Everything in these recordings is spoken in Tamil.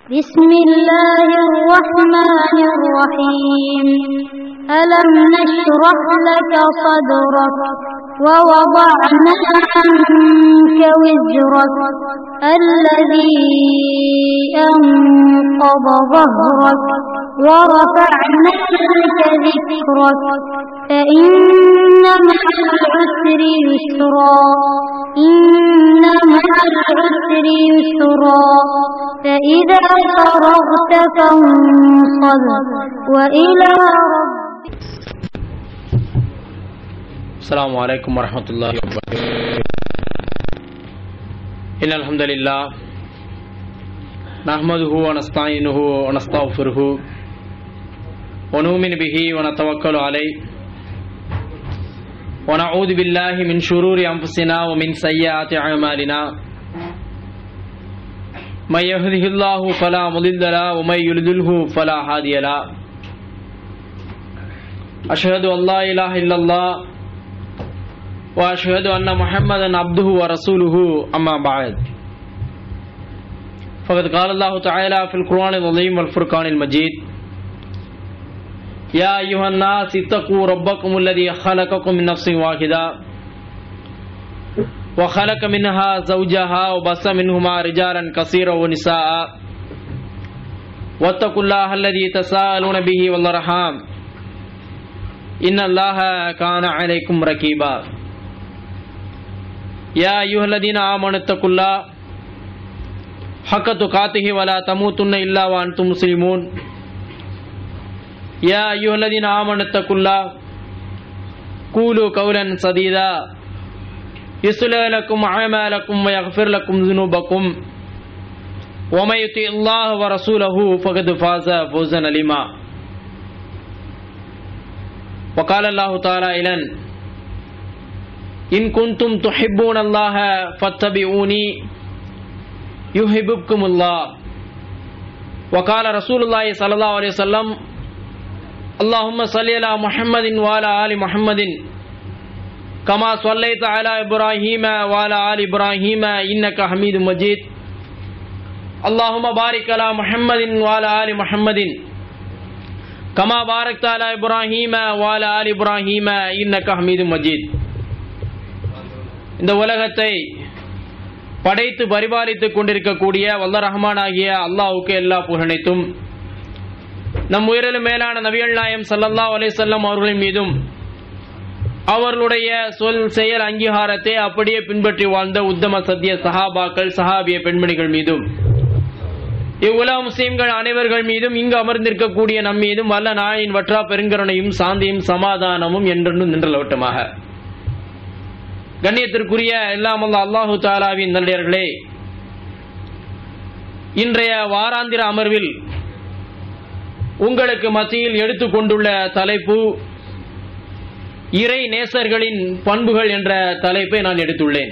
بسم الله الرحمن الرحيم ألم نشرح لك صدرك ووضعنا عنك وزرك الذي أنقض ظهرك ورفعنا لك ذكرك فإن مع العسر يسرا إن مع العسر يسرا فإذا فرغت فانصب وإلى ربك السلام عليكم ورحمة الله وبركاته إن الحمد لله نحمده ونستعينه ونستغفره ونؤمن به ونتوكل عليه ونعوذ بالله من شرور أنفسنا ومن سيئات أعمالنا من يهده الله فلا مضل له ومن يضلله فلا هادي له أشهد أن لا إله إلا الله وأشهد أن محمدا عبده ورسوله أما بعد فقد قال الله تعالى في القرآن العظيم والفرقان المجيد يا أيها الناس اتقوا ربكم الذي خلقكم من نفس واحدة وخلق منها زوجها وبث منهما رجالا كثيرا ونساء واتقوا الله الذي تساءلون به والأرحام إن الله كان عليكم رقيبا يا أيها الذين آمنوا اتقوا الله حق تقاته ولا تموتن إلا وأنتم مسلمون يا أيها الذين آمنوا اتقوا الله قولوا قولا سديدا يصلح لكم أعمالكم ويغفر لكم ذنوبكم ومن يطع الله ورسوله فقد فاز فوزا عليما وقال الله تعالى إلى إن كنتم تحبون الله فاتبعوني يحببكم الله وقال رسول الله صلى الله عليه وسلم اللهم صل على محمد وعلى آل محمد كما صليت على إبراهيم وعلى آل إبراهيم إنك حميد مجيد اللهم بارك على محمد وعلى آل محمد كما باركت على إبراهيم وعلى آل إبراهيم إنك حميد مجيد இந்த உலகத்தை படைத்து பரிபாலித்துக் கொண்டிருக்கக்கூடிய வல்ல ரஹ்மானாகிய அல்லாஹ்வுக்கு எல்லா புகழனைத்தும் நம் உயிரிலும் மேலான நபிகள் நாயம் சல்லல்லா அலிசல்லம் அவர்களின் மீதும் அவர்களுடைய சொல் செயல் அங்கீகாரத்தை அப்படியே பின்பற்றி வாழ்ந்த உத்தம சத்திய சஹாபாக்கள் சஹாபிய பெண்மணிகள் மீதும் இவ்வுலக முஸ்லீம்கள் அனைவர்கள் மீதும் இங்கு அமர்ந்திருக்கக்கூடிய நம் மீதும் வல்ல நாயின் வற்றா பெருங்கருணையும் சாந்தியும் சமாதானமும் என்றென்றும் நின்றலவட்டமாக கண்ணியத்திற்குரிய எல்லாம் அல்ல அல்லாஹு தாலாவின் நல்லடியர்களே இன்றைய வாராந்திர அமர்வில் உங்களுக்கு மத்தியில் எடுத்துக்கொண்டுள்ள தலைப்பு இறை நேசர்களின் பண்புகள் என்ற தலைப்பை நான் எடுத்துள்ளேன்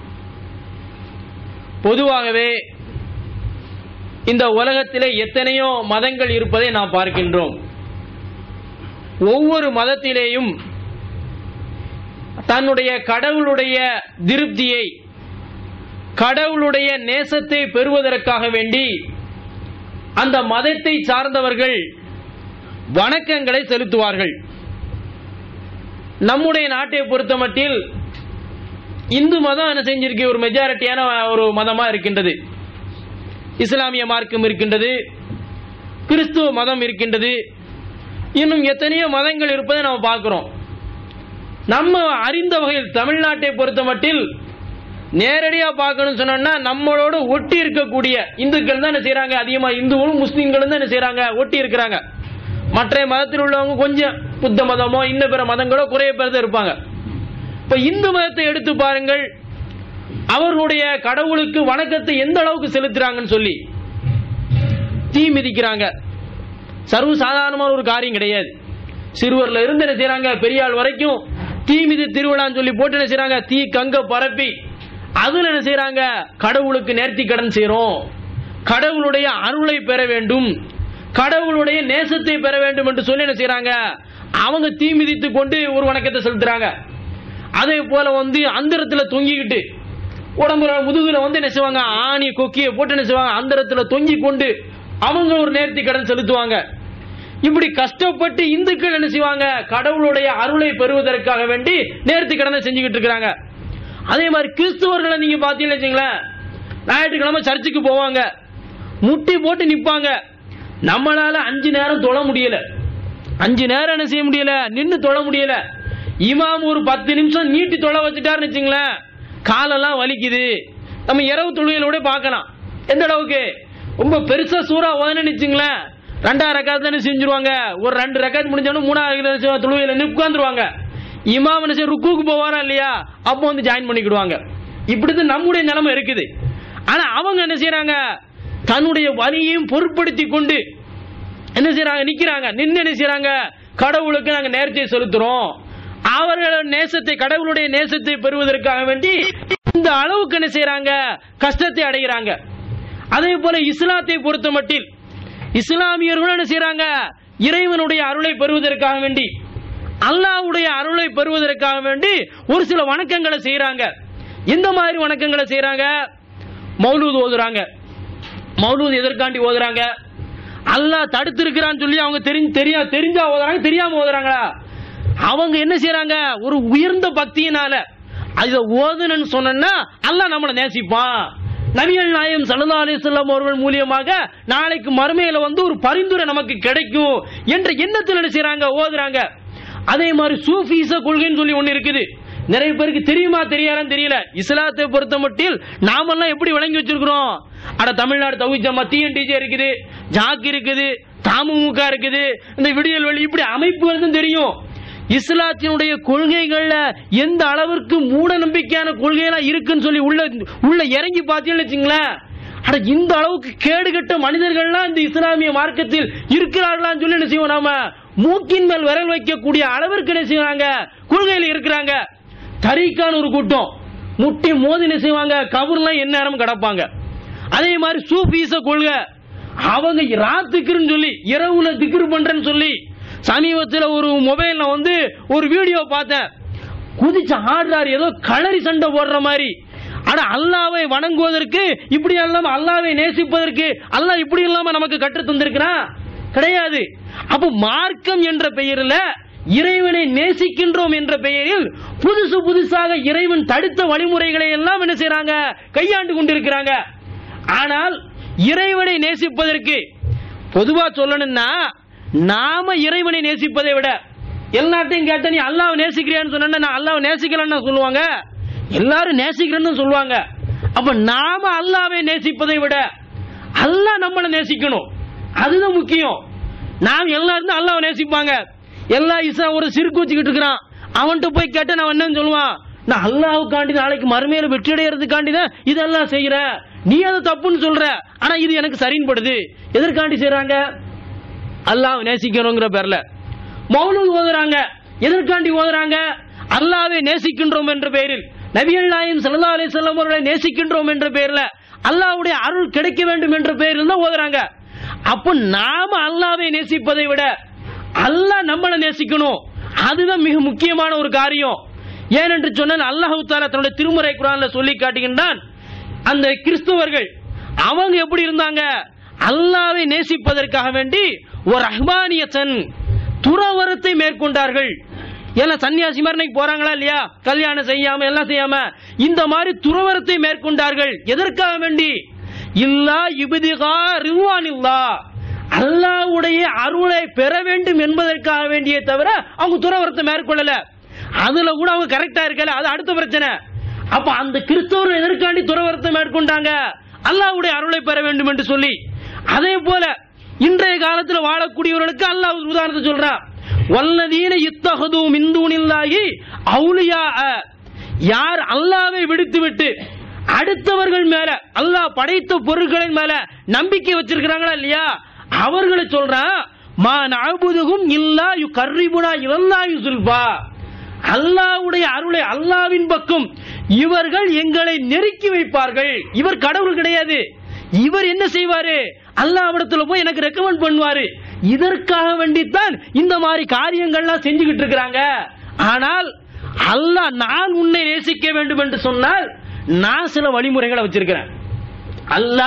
பொதுவாகவே இந்த உலகத்திலே எத்தனையோ மதங்கள் இருப்பதை நாம் பார்க்கின்றோம் ஒவ்வொரு மதத்திலேயும் தன்னுடைய கடவுளுடைய திருப்தியை கடவுளுடைய நேசத்தை பெறுவதற்காக வேண்டி அந்த மதத்தை சார்ந்தவர்கள் வணக்கங்களை செலுத்துவார்கள் நம்முடைய நாட்டை பொறுத்தமட்டில் இந்து மதம் என்ன செஞ்சிருக்கு ஒரு மெஜாரிட்டியான ஒரு மதமா இருக்கின்றது இஸ்லாமிய மார்க்கம் இருக்கின்றது கிறிஸ்துவ மதம் இருக்கின்றது இன்னும் எத்தனையோ மதங்கள் இருப்பதை நம்ம பார்க்கிறோம் நம்ம அறிந்த வகையில் தமிழ்நாட்டை பொறுத்த மட்டில் நேரடியா பார்க்கணும் சொன்னோம்னா நம்மளோட ஒட்டி இருக்கக்கூடிய இந்துக்கள் தான் என்ன செய்யறாங்க அதிகமா இந்துவும் முஸ்லீம்களும் தான் என்ன செய்யறாங்க ஒட்டி இருக்கிறாங்க மற்ற மதத்தில் உள்ளவங்க கொஞ்சம் புத்த மதமோ இன்ன பிற மதங்களோ குறைய பேர் தான் இருப்பாங்க இப்ப இந்து மதத்தை எடுத்து பாருங்கள் அவர்களுடைய கடவுளுக்கு வணக்கத்தை எந்த அளவுக்கு செலுத்துறாங்கன்னு சொல்லி தீ மிதிக்கிறாங்க சர்வ சாதாரணமான ஒரு காரியம் கிடையாது சிறுவர்ல இருந்து என்ன செய்யறாங்க பெரியாள் வரைக்கும் தீ மிதி திருவிழான்னு சொல்லி போட்டு என்ன செய்யறாங்க தீ கங்க பரப்பி அதுல என்ன செய்யறாங்க கடவுளுக்கு நேர்த்தி கடன் செய்யறோம் கடவுளுடைய அருளை பெற வேண்டும் கடவுளுடைய நேசத்தை பெற வேண்டும் என்று சொல்லி என்ன செய்யறாங்க அவங்க தீ மிதித்து கொண்டு ஒரு வணக்கத்தை செலுத்துறாங்க அதே போல வந்து அந்தரத்துல தொங்கிக்கிட்டு உடம்புல முதுகுல வந்து என்ன செய்வாங்க ஆணி கொக்கியை போட்டு என்ன செய்வாங்க அந்தரத்துல தொங்கி கொண்டு அவங்க ஒரு நேர்த்தி கடன் செலுத்துவாங்க இப்படி கஷ்டப்பட்டு இந்துக்கள் என்ன செய்வாங்க கடவுளுடைய அருளை பெறுவதற்காக வேண்டி நேர்த்தி கடனை செஞ்சுக்கிட்டு இருக்கிறாங்க அதே மாதிரி கிறிஸ்துவர்களை நீங்க பாத்தீங்கன்னு வச்சுங்களேன் ஞாயிற்றுக்கிழமை சர்ச்சுக்கு போவாங்க முட்டி போட்டு நிப்பாங்க நம்மளால அஞ்சு நேரம் தொழ முடியல அஞ்சு நேரம் என்ன செய்ய முடியல நின்னு தொழ முடியல இமாம் ஒரு பத்து நிமிஷம் நீட்டி தொலை வச்சுட்டாருன்னு வச்சுங்களேன் காலெல்லாம் வலிக்குது நம்ம இரவு தொழுகையிலோட பார்க்கலாம் எந்த அளவுக்கு ரொம்ப பெருசா சூறா ஓதனு வச்சுங்களேன் ரெண்டாயிரம் ரக்காத்து தானே செஞ்சுருவாங்க ஒரு ரெண்டு ரக்காத்து முடிஞ்சோன்னு மூணாவது தொழுகையில உட்காந்துருவாங்க இமாம் என்ன செய்ய ருக்குக்கு போவாரா இல்லையா அப்போ வந்து ஜாயின் பண்ணிக்கிடுவாங்க இப்படிதான் நம்முடைய நிலைமை இருக்குது ஆனா அவங்க என்ன செய்யறாங்க தன்னுடைய வலியையும் பொருட்படுத்தி கொண்டு என்ன செய்யறாங்க நிக்கிறாங்க நின்று என்ன செய்யறாங்க கடவுளுக்கு நாங்க நேர்த்தியை செலுத்துறோம் அவர்களோட நேசத்தை கடவுளுடைய நேசத்தை பெறுவதற்காக வேண்டி இந்த அளவுக்கு என்ன செய்யறாங்க கஷ்டத்தை அடைகிறாங்க அதே போல இஸ்லாத்தை பொறுத்த மட்டில் இஸ்லாமியர்களும் என்ன செய்யறாங்க இறைவனுடைய அருளை பெறுவதற்காக வேண்டி அல்லாஹ்வுடைய அருளை பெறுவதற்காக வேண்டி ஒரு சில வணக்கங்களை செய்யறாங்க எந்த மாதிரி வணக்கங்களை செய்யறாங்க மௌலூத் ஓதுறாங்க மௌலூத் எதற்காண்டி ஓதுறாங்க அல்லாஹ் தடுத்து இருக்கிறான்னு சொல்லி அவங்க தெரிஞ்சு தெரியா தெரிஞ்சா ஓதுறாங்க தெரியாம ஓதுறாங்களா அவங்க என்ன செய்யறாங்க ஒரு உயர்ந்த பக்தியினால இதை ஓதுனன்னு சொன்னா அல்லாஹ் நம்மளை நேசிப்பான் நபிகள் நாயம் சல்லா அலிஸ்லாம் அவர்கள் மூலியமாக நாளைக்கு மறுமையில வந்து ஒரு பரிந்துரை நமக்கு கிடைக்கும் என்ற எண்ணத்தில் என்ன செய்யறாங்க ஓதுறாங்க அதே மாதிரி சூஃபீச கொள்கைன்னு சொல்லி ஒண்ணு இருக்குது நிறைய பேருக்கு தெரியுமா தெரியாதான்னு தெரியல இஸ்லாத்தை பொறுத்த மட்டில் நாமெல்லாம் எப்படி விளங்கி வச்சிருக்கிறோம் அட தமிழ்நாடு தவி ஜமா டிஜே இருக்குது ஜாக் இருக்குது தமுக இருக்குது இந்த விடியல் வழி இப்படி அமைப்புகள் தான் தெரியும் இஸ்லாத்தினுடைய கொள்கைகள்ல எந்த அளவிற்கு மூட நம்பிக்கையான கொள்கையெல்லாம் இருக்குன்னு சொல்லி உள்ள உள்ள இறங்கி பார்த்தீங்கன்னு வச்சுங்களேன் அட இந்த அளவுக்கு கேடுகட்ட மனிதர்கள்லாம் இந்த இஸ்லாமிய மார்க்கத்தில் இருக்கிறார்களான்னு சொல்லி என்ன செய்வோம் நாம மூக்கின் மேல் விரல் வைக்கக்கூடிய அளவிற்கு என்ன செய்வாங்க கொள்கையில் இருக்கிறாங்க தரிக்கான ஒரு கூட்டம் முட்டி மோதி என்ன செய்வாங்க கபர்லாம் என்ன நேரம் கிடப்பாங்க அதே மாதிரி சூஃபீச கொள்கை அவங்க ராத்துக்குன்னு சொல்லி இரவுல திக்ரு பண்றேன்னு சொல்லி சமீபத்தில் ஒரு மொபைல்ல வந்து ஒரு வீடியோ பார்த்தேன் குதிச்சு ஆடுறாரு ஏதோ களரி சண்டை போடுற மாதிரி ஆனா அல்லாவை வணங்குவதற்கு இப்படி இல்லாம அல்லாவை நேசிப்பதற்கு அல்லாஹ் இப்படி இல்லாம நமக்கு கற்று தந்திருக்கிறான் கிடையாது அப்ப மார்க்கம் என்ற பெயரில் இறைவனை நேசிக்கின்றோம் என்ற பெயரில் புதுசு புதுசாக இறைவன் தடுத்த வழிமுறைகளை எல்லாம் என்ன செய்யறாங்க கையாண்டு கொண்டிருக்கிறாங்க ஆனால் இறைவனை நேசிப்பதற்கு பொதுவா சொல்லணும்னா நாம இறைவனை நேசிப்பதை விட எல்லாத்தையும் கேட்ட நீ அல்லாவை நேசிக்கிறியான்னு சொன்னா நான் அல்லாவை நேசிக்கலன்னு சொல்லுவாங்க எல்லாரும் நேசிக்கிறேன்னு சொல்லுவாங்க அப்ப நாம அல்லாவை நேசிப்பதை விட அல்லாஹ் நம்மளை நேசிக்கணும் அதுதான் முக்கியம் நாம் எல்லாரும் அல்லாவை நேசிப்பாங்க எல்லா இசா ஒரு சிறுக்கு வச்சுக்கிட்டு இருக்கிறான் அவன்கிட்ட போய் கேட்ட நான் என்னன்னு சொல்லுவான் நான் அல்லாவுக்காண்டி நாளைக்கு மறுமையில வெற்றி அடைகிறதுக்காண்டி தான் இதெல்லாம் செய்யறேன் நீ அதை தப்புன்னு சொல்ற ஆனா இது எனக்கு சரின்னு படுது எதற்காண்டி செய்றாங்க அல்லாஹ் நேசிக்கணுங்கிற பேர்ல மௌனூத் ஓதுறாங்க எதற்காண்டி ஓதுறாங்க அல்லாவை நேசிக்கின்றோம் என்ற பெயரில் நபிகள் நாயம் சல்லா அலி சொல்லம் அவர்களை நேசிக்கின்றோம் என்ற பெயர்ல அல்லாஹ்வுடைய அருள் கிடைக்க வேண்டும் என்ற பெயரில் தான் ஓதுறாங்க அப்போ நாம அல்லாவை நேசிப்பதை விட அல்லாஹ் நம்மளை நேசிக்கணும் அதுதான் மிக முக்கியமான ஒரு காரியம் ஏனென்று சொன்னால் அல்லாஹு தாலா தன்னுடைய திருமுறை குரான்ல சொல்லி காட்டுகின்றான் அந்த கிறிஸ்தவர்கள் அவங்க எப்படி இருந்தாங்க அல்லாவை நேசிப்பதற்காக வேண்டி ஒரு அஹ்மானியத்தன் துறவரத்தை மேற்கொண்டார்கள் எல்லாம் சன்னியாசி மாதிரி இன்னைக்கு போறாங்களா இல்லையா கல்யாணம் செய்யாம எல்லாம் செய்யாம இந்த மாதிரி துறவரத்தை மேற்கொண்டார்கள் எதற்காக வேண்டி இல்லா இபுதிகா ரிவானில்லா அல்லாஹ்வுடைய அருளை பெற வேண்டும் என்பதற்காக வேண்டியே தவிர அவங்க துறவரத்தை மேற்கொள்ளல அதுல கூட அவங்க கரெக்டா இருக்கல அது அடுத்த பிரச்சனை அப்ப அந்த கிறிஸ்தவர்கள் எதற்காண்டி துறவரத்தை மேற்கொண்டாங்க அல்லாஹ்வுடைய அருளை பெற வேண்டும் என்று சொல்லி அதே போல இன்றைய காலத்தில் வாழக்கூடியவர்களுக்கு அல்லாஹ் ஒரு உதாரணத்தை சொல்றான் வல்லதீன இத்தகது மிந்தூனில்லாகி அவுலியா யார் அல்லாவை விடுத்து விட்டு அடுத்தவர்கள் மேல அல்லாஹ் படைத்த பொருட்களின் மேல நம்பிக்கை வச்சிருக்கிறாங்களா இல்லையா அவர்களை சொல்றான் மா நஅபுதுகும் இல்லா யு கர்ரிபுனா இலல்லாஹி சுல்பா அல்லாஹ்வுடைய அருளை அல்லாவின் பக்கம் இவர்கள் எங்களை நெருக்கி வைப்பார்கள் இவர் கடவுள் கிடையாது இவர் என்ன செய்வாரு அல்லாவிடத்துல போய் எனக்கு ரெக்கமெண்ட் பண்ணுவாரு இதற்காக வேண்டித்தான் இந்த மாதிரி காரியங்கள்லாம் செஞ்சுக்கிட்டு இருக்கிறாங்க ஆனால் அல்லாஹ் நான் உன்னை நேசிக்க வேண்டும் என்று சொன்னால் நான் சில வழிமுறைகளை வச்சிருக்கிறேன் அல்லாஹ்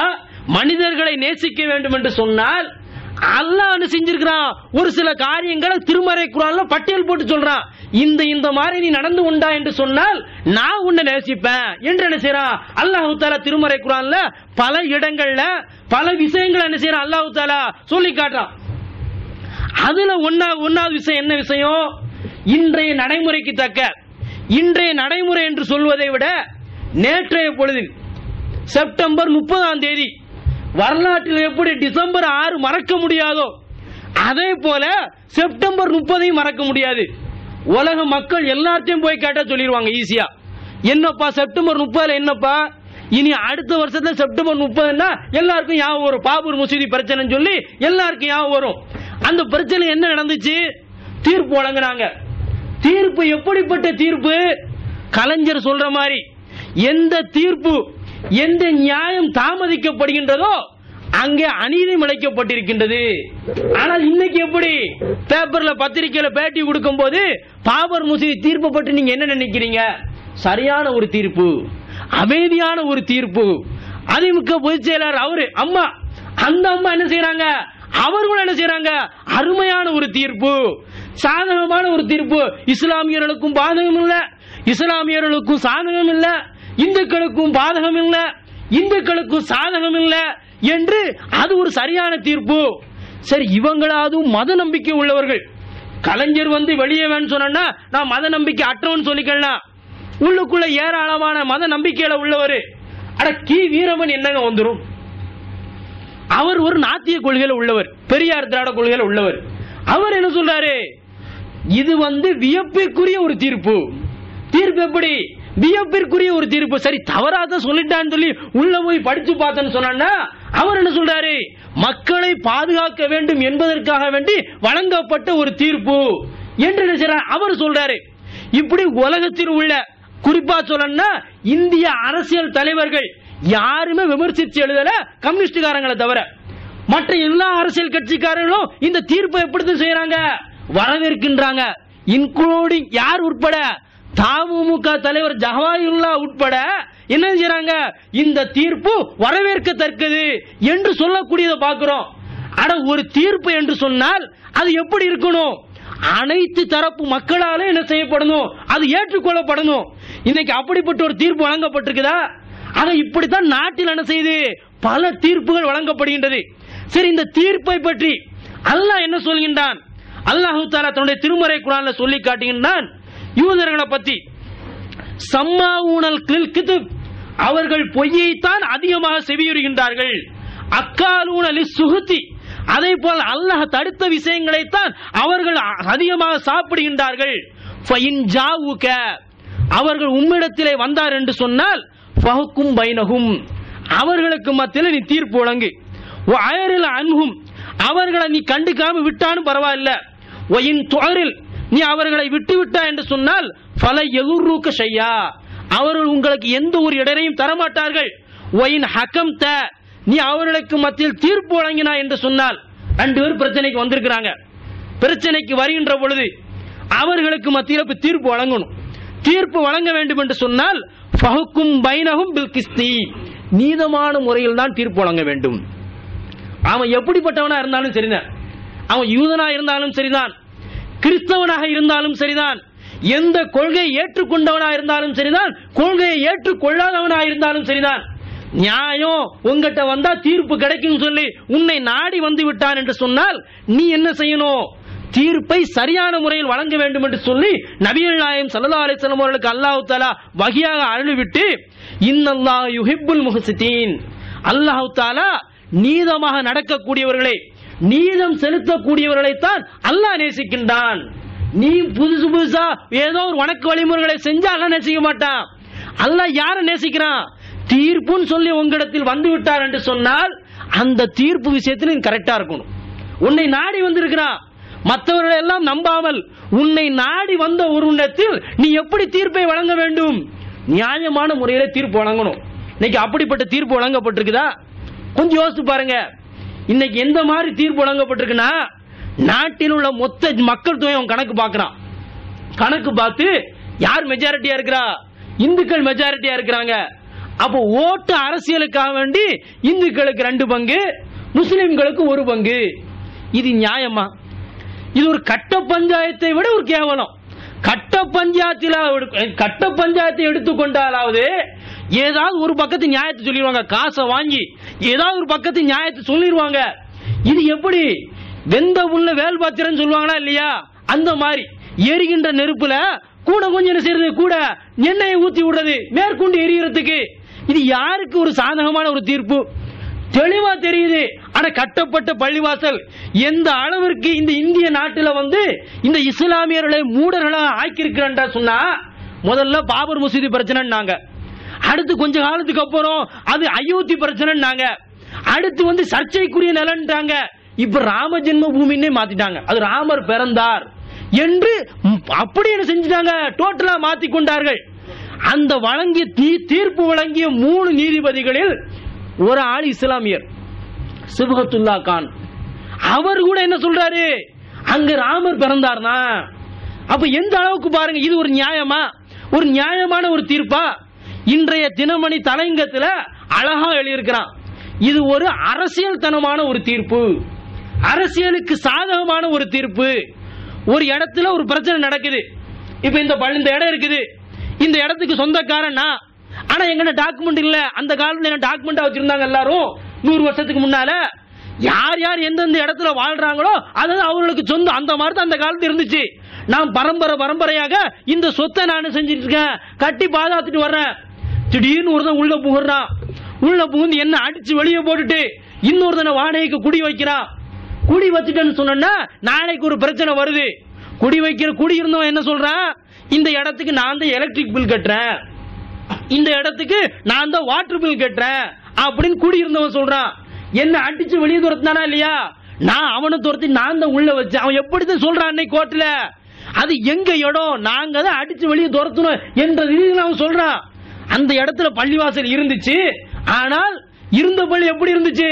மனிதர்களை நேசிக்க வேண்டும் என்று சொன்னால் அல்லாஹ் என்ன செஞ்சிருக்கிறான் ஒரு சில காரியங்களை திருமறை குரான்ல பட்டியல் போட்டு சொல்றான் இந்த இந்த மாதிரி நீ நடந்து கொண்டா என்று சொன்னால் நான் உன்னை நேசிப்பேன் என்று என்ன செய்யறான் அல்லாஹு தாலா திருமறை குரான்ல பல இடங்கள்ல பல விஷயங்களை என்ன செய்யறான் அல்லாஹு தாலா சொல்லி காட்டுறான் அதுல ஒன்னா ஒன்னாவது விஷயம் என்ன விஷயம் இன்றைய நடைமுறைக்கு தக்க இன்றைய நடைமுறை என்று சொல்வதை விட நேற்றைய பொழுதில் செப்டம்பர் முப்பதாம் தேதி வரலாற்றில் எப்படி டிசம்பர் ஆறு மறக்க முடியாதோ அதே போல செப்டம்பர் முப்பதையும் மறக்க முடியாது உலக மக்கள் எல்லாத்தையும் போய் கேட்டா சொல்லிடுவாங்க ஈஸியா என்னப்பா செப்டம்பர் முப்பதுல என்னப்பா இனி அடுத்த வருஷத்துல செப்டம்பர் முப்பதுன்னா எல்லாருக்கும் ஞாபகம் வரும் பாபூர் மசூதி பிரச்சனைன்னு சொல்லி எல்லாருக்கும் ஞாபகம் வரும் அந்த பிரச்சனை என்ன நடந்துச்சு தீர்ப்பு வழங்குனாங்க தீர்ப்பு எப்படிப்பட்ட தீர்ப்பு கலைஞர் சொல்ற மாதிரி எந்த தீர்ப்பு எந்த நியாயம் தாமதிக்கப்படுகின்றதோ அங்கே அநீதி இழைக்கப்பட்டிருக்கின்றது ஆனால் இன்னைக்கு எப்படி பேப்பர்ல பத்திரிக்கையில பேட்டி கொடுக்கும் போது பாபர் முசி தீர்ப்பு பற்றி நீங்க என்ன நினைக்கிறீங்க சரியான ஒரு தீர்ப்பு அமைதியான ஒரு தீர்ப்பு அதிமுக பொதுச் செயலாளர் அவரு அம்மா அந்த அம்மா என்ன செய்யறாங்க அவர்களும் என்ன செய்யறாங்க அருமையான ஒரு தீர்ப்பு சாதகமான ஒரு தீர்ப்பு இஸ்லாமியர்களுக்கும் பாதகம் இல்ல இஸ்லாமியர்களுக்கும் சாதகம் இல்ல இந்துக்களுக்கும் பாதகம் இல்ல இந்துக்களுக்கும் சாதகம் இல்ல என்று அது ஒரு சரியான தீர்ப்பு சரி இவங்களாவது மத நம்பிக்கை உள்ளவர்கள் கலைஞர் வந்து வெளியே வேணும்னு சொன்னா நான் மத நம்பிக்கை அற்றவன் சொல்லிக்கலாம் உள்ளுக்குள்ள ஏராளமான மத நம்பிக்கையில உள்ளவர் அட கி வீரமன் என்னங்க வந்துரும் அவர் ஒரு நாத்திய கொள்கையில உள்ளவர் பெரியார் திராவிட கொள்கையில உள்ளவர் அவர் என்ன சொல்றாரு இது வந்து வியப்பிற்குரிய ஒரு தீர்ப்பு தீர்ப்பு எப்படி வியப்பிற்குரிய ஒரு தீர்ப்பு சரி தவறாத சொல்லிட்டான்னு சொல்லி உள்ள போய் படிச்சு பார்த்தேன்னு சொன்னா அவர் என்ன சொல்றாரு மக்களை பாதுகாக்க வேண்டும் என்பதற்காக வேண்டி வழங்கப்பட்ட ஒரு தீர்ப்பு என்று என்ன செய்றார்? அவர் சொல்றாரு இப்படி உலகத்தில் உள்ள குறிப்பா சொல்லணும்னா இந்திய அரசியல் தலைவர்கள் யாருமே விமர்சிச்சு எழுதல கம்யூனிஸ்டுக்காரங்களை தவிர மற்ற எல்லா அரசியல் கட்சிக்காரர்களும் இந்த தீர்ப்பை எப்படி செய்யறாங்க வரவேற்கின்றாங்க இன்க்ளூடிங் யார் உட்பட தமுக தலைவர் ஜஹவாயுல்லா உட்பட என்ன செய்யறாங்க இந்த தீர்ப்பு வரவேற்கத்தக்கது என்று சொல்லக்கூடியதை பார்க்கிறோம் அட ஒரு தீர்ப்பு என்று சொன்னால் அது எப்படி இருக்கணும் அனைத்து தரப்பு மக்களாலே என்ன செய்யப்படணும் அது ஏற்றுக்கொள்ளப்படணும் இன்னைக்கு அப்படிப்பட்ட ஒரு தீர்ப்பு வழங்கப்பட்டிருக்குதா ஆனா இப்படித்தான் நாட்டில் என்ன செய்யுது பல தீர்ப்புகள் வழங்கப்படுகின்றது சரி இந்த தீர்ப்பை பற்றி அல்லாஹ் என்ன சொல்கின்றான் அல்லாஹு தாலா தன்னுடைய திருமறை குரான்ல சொல்லி காட்டுகின்றான் யூதர்களை பத்தி சம்மா ஊனல் கித்துப் அவர்கள் பொய்யைத்தான் அதிகமாக செவியுறுகின்றார்கள் அக்காலூனலி சுகுத்தி அதே போல் அல்லாஹ் தடுத்த விஷயங்களைத்தான் அவர்கள் அ- அதிகமாக சாப்பிடுகின்றார்கள் ஃபைன் ஜாவுக அவர்கள் உம்மிடத்திலே வந்தார் என்று சொன்னால் ஃபஹுக்கும் பைனகும் அவர்களுக்கு மத்தியில் நீ தீர்ப்பு வழங்கு அயரில் அன்ஹும் அவர்களை நீ கண்டுக்காம விட்டாலும் பரவாயில்ல ஒயின் துயரில் நீ அவர்களை விட்டு விட்டா என்று சொன்னால் பல எகுர்ரூக்க செய்யா அவர்கள் உங்களுக்கு எந்த ஒரு இடரையும் தரமாட்டார்கள் ஒயின் ஹக்கம் த நீ அவர்களுக்கு மத்தியில் தீர்ப்பு வழங்கினா என்று சொன்னால் ரெண்டு பேரும் பிரச்சனைக்கு வந்திருக்கிறாங்க பிரச்சனைக்கு வருகின்ற பொழுது அவர்களுக்கு மத்தியில் இப்ப தீர்ப்பு வழங்கணும் தீர்ப்பு வழங்க வேண்டும் என்று சொன்னால் ஃபஹுக்கும் பைனஹும் பில் கிஸ்தி நீதமான முறையில் தான் தீர்ப்பு வழங்க வேண்டும் அவன் எப்படிப்பட்டவனா இருந்தாலும் சரிதான் அவன் யூதனா இருந்தாலும் சரிதான் கிறிஸ்தவனாக இருந்தாலும் சரிதான் எந்த கொள்கையை ஏற்றுக்கொண்டவனா இருந்தாலும் சரிதான் கொள்கையை ஏற்றுக்கொள்ளாதவனா இருந்தாலும் சரிதான் நியாயம் உங்ககிட்ட வந்தா தீர்ப்பு கிடைக்கும் சொல்லி உன்னை நாடி வந்து விட்டான் என்று சொன்னால் நீ என்ன செய்யணும் தீர்ப்பை சரியான முறையில் வழங்க வேண்டும் என்று சொல்லி நபிகள் நாயம் சல்லா அலிஸ்லாம் அவர்களுக்கு அல்லாஹ் தாலா வகையாக அருள்விட்டு இன்னல்லாஹ் யுஹிப்புல் முஹசித்தீன் அல்லாஹ் தாலா நீதமாக நடக்கக்கூடியவர்களை நீதம் செலுத்தக்கூடியவர்களைத்தான் அல்லாஹ் நேசிக்கின்றான் நீ புதுசு புதுசா ஏதோ ஒரு வணக்க வழிமுறைகளை செஞ்சா அல்லாஹ் நேசிக்க மாட்டான் அல்லாஹ் யாரை நேசிக்கிறான் தீர்ப்புன்னு சொல்லி உங்களிடத்தில் வந்து விட்டார் என்று சொன்னால் அந்த தீர்ப்பு விஷயத்தில் நீ கரெக்டா இருக்கணும் உன்னை நாடி வந்திருக்கிறான் மற்றவர்களை எல்லாம் நம்பாமல் உன்னை நாடி வந்த ஒரு இடத்தில் நீ எப்படி தீர்ப்பை வழங்க வேண்டும் நியாயமான முறையில தீர்ப்பு வழங்கணும் இன்னைக்கு அப்படிப்பட்ட தீர்ப்பு வழங்கப்பட்டிருக்குதா கொஞ்சம் யோசிச்சு பாருங்க இன்னைக்கு எந்த மாதிரி தீர்ப்பு வழங்கப்பட்டிருக்குன்னா நாட்டில் உள்ள மொத்த மக்கள் தொகை அவன் கணக்கு பார்க்கறான் கணக்கு பார்த்து யார் மெஜாரிட்டியா இருக்கிறா இந்துக்கள் மெஜாரிட்டியா இருக்கிறாங்க அப்போ ஓட்டு அரசியலுக்காக வேண்டி இந்துக்களுக்கு ரெண்டு பங்கு முஸ்லிம்களுக்கு ஒரு பங்கு இது நியாயமா இது ஒரு கட்ட பஞ்சாயத்தை விட ஒரு கேவலம் கட்ட பஞ்சாயத்தில் கட்ட பஞ்சாயத்தை எடுத்துக்கொண்டாலாவது ஏதாவது ஒரு பக்கத்து நியாயத்தை சொல்லிடுவாங்க காசை வாங்கி ஏதாவது ஒரு பக்கத்து நியாயத்தை சொல்லிடுவாங்க இது எப்படி வெந்த உள்ள வேல் பாத்திரன்னு சொல்லுவாங்களா இல்லையா அந்த மாதிரி எரிகின்ற நெருப்புல கூட கொஞ்சம் என்ன செய்யறது கூட எண்ணெயை ஊத்தி விடுறது மேற்கொண்டு எரியறதுக்கு இது யாருக்கு ஒரு சாதகமான ஒரு தீர்ப்பு தெளிவா தெரியுது ஆனா கட்டப்பட்ட பள்ளிவாசல் எந்த அளவிற்கு இந்த இந்திய நாட்டில் வந்து இந்த இஸ்லாமியர்களை மூடர்களாக ஆக்கியிருக்கிறா சொன்னா முதல்ல பாபர் மசூதி பிரச்சனைன்னாங்க அடுத்து கொஞ்ச காலத்துக்கு அப்புறம் அது அயோத்தி பிரச்சனைன்னாங்க அடுத்து வந்து சர்ச்சைக்குரிய நிலன்றாங்க இப்ப ராம ஜென்ம பூமின்னே மாத்திட்டாங்க அது ராமர் பிறந்தார் என்று ம், அப்படி என்ன செஞ்சுட்டாங்க டோட்டலா மாத்தி கொண்டார்கள் அந்த வழங்கிய தீ- தீர்ப்பு வழங்கிய மூணு நீதிபதிகளில் ஒரு ஆள் இஸ்லாமியர் சிபகத்துல்லா கான் அவர் கூட என்ன சொல்றாரு அங்க ராமர் பிறந்தார்னா அப்ப எந்த அளவுக்கு பாருங்க இது ஒரு நியாயமா ஒரு நியாயமான ஒரு தீர்ப்பா இன்றைய தினமணி தலைங்கத்துல அழகா எழுதியிருக்கிறான் இது ஒரு அரசியல் தனமான ஒரு தீர்ப்பு அரசியலுக்கு சாதகமான ஒரு தீர்ப்பு ஒரு இடத்துல ஒரு பிரச்சனை நடக்குது இப்ப இந்த பள்ளி- இந்த இடம் இருக்குது இந்த இடத்துக்கு சொந்தக்காரன் நான் ஆனா எங்கிட்ட டாக்குமெண்ட் இல்ல அந்த காலத்துல என்ன டாக்குமெண்டா வச்சிருந்தாங்க எல்லாரும் நூறு வருஷத்துக்கு முன்னால யார் யார் எந்தெந்த இடத்துல வாழ்றாங்களோ அது அவங்களுக்கு சொந்தம் அந்த மாதிரி தான் அந்த காலத்து இருந்துச்சு நான் பரம்பரை பரம்பரையாக இந்த சொத்தை நான் செஞ்சுட்டு இருக்கேன் கட்டி பாதுகாத்துட்டு வர்றேன் திடீர்னு ஒருத்தன் உள்ள புகுறான் உள்ள புகுந்து என்ன அடிச்சு வெளியே போட்டுட்டு இன்னொருத்தனை வாடகைக்கு குடி வைக்கிறான் குடி வச்சுட்டேன்னு சொன்னா நாளைக்கு ஒரு பிரச்சனை வருது குடி வைக்கிற குடி இருந்தவன் என்ன சொல்றான் இந்த இடத்துக்கு நான் தான் எலக்ட்ரிக் பில் கட்டுறேன் இந்த இடத்துக்கு நான் தான் வாட்டர் பில் கட்டுறேன் அப்படின்னு குடி இருந்தவன் சொல்றான் என்ன அடிச்சு வெளியே துரத்தினானா இல்லையா நான் அவனை துரத்தி நான் தான் உள்ள வச்சேன் அவன் எப்படிதான் சொல்றான் அன்னைக்கு கோர்ட்ல அது எங்க இடம் நாங்க தான் அடிச்சு வெளியே துரத்தணும் என்ற ரீதியில் அவன் சொல்றான் அந்த இடத்துல பள்ளிவாசல் இருந்துச்சு ஆனால் இருந்த பள்ளி எப்படி இருந்துச்சு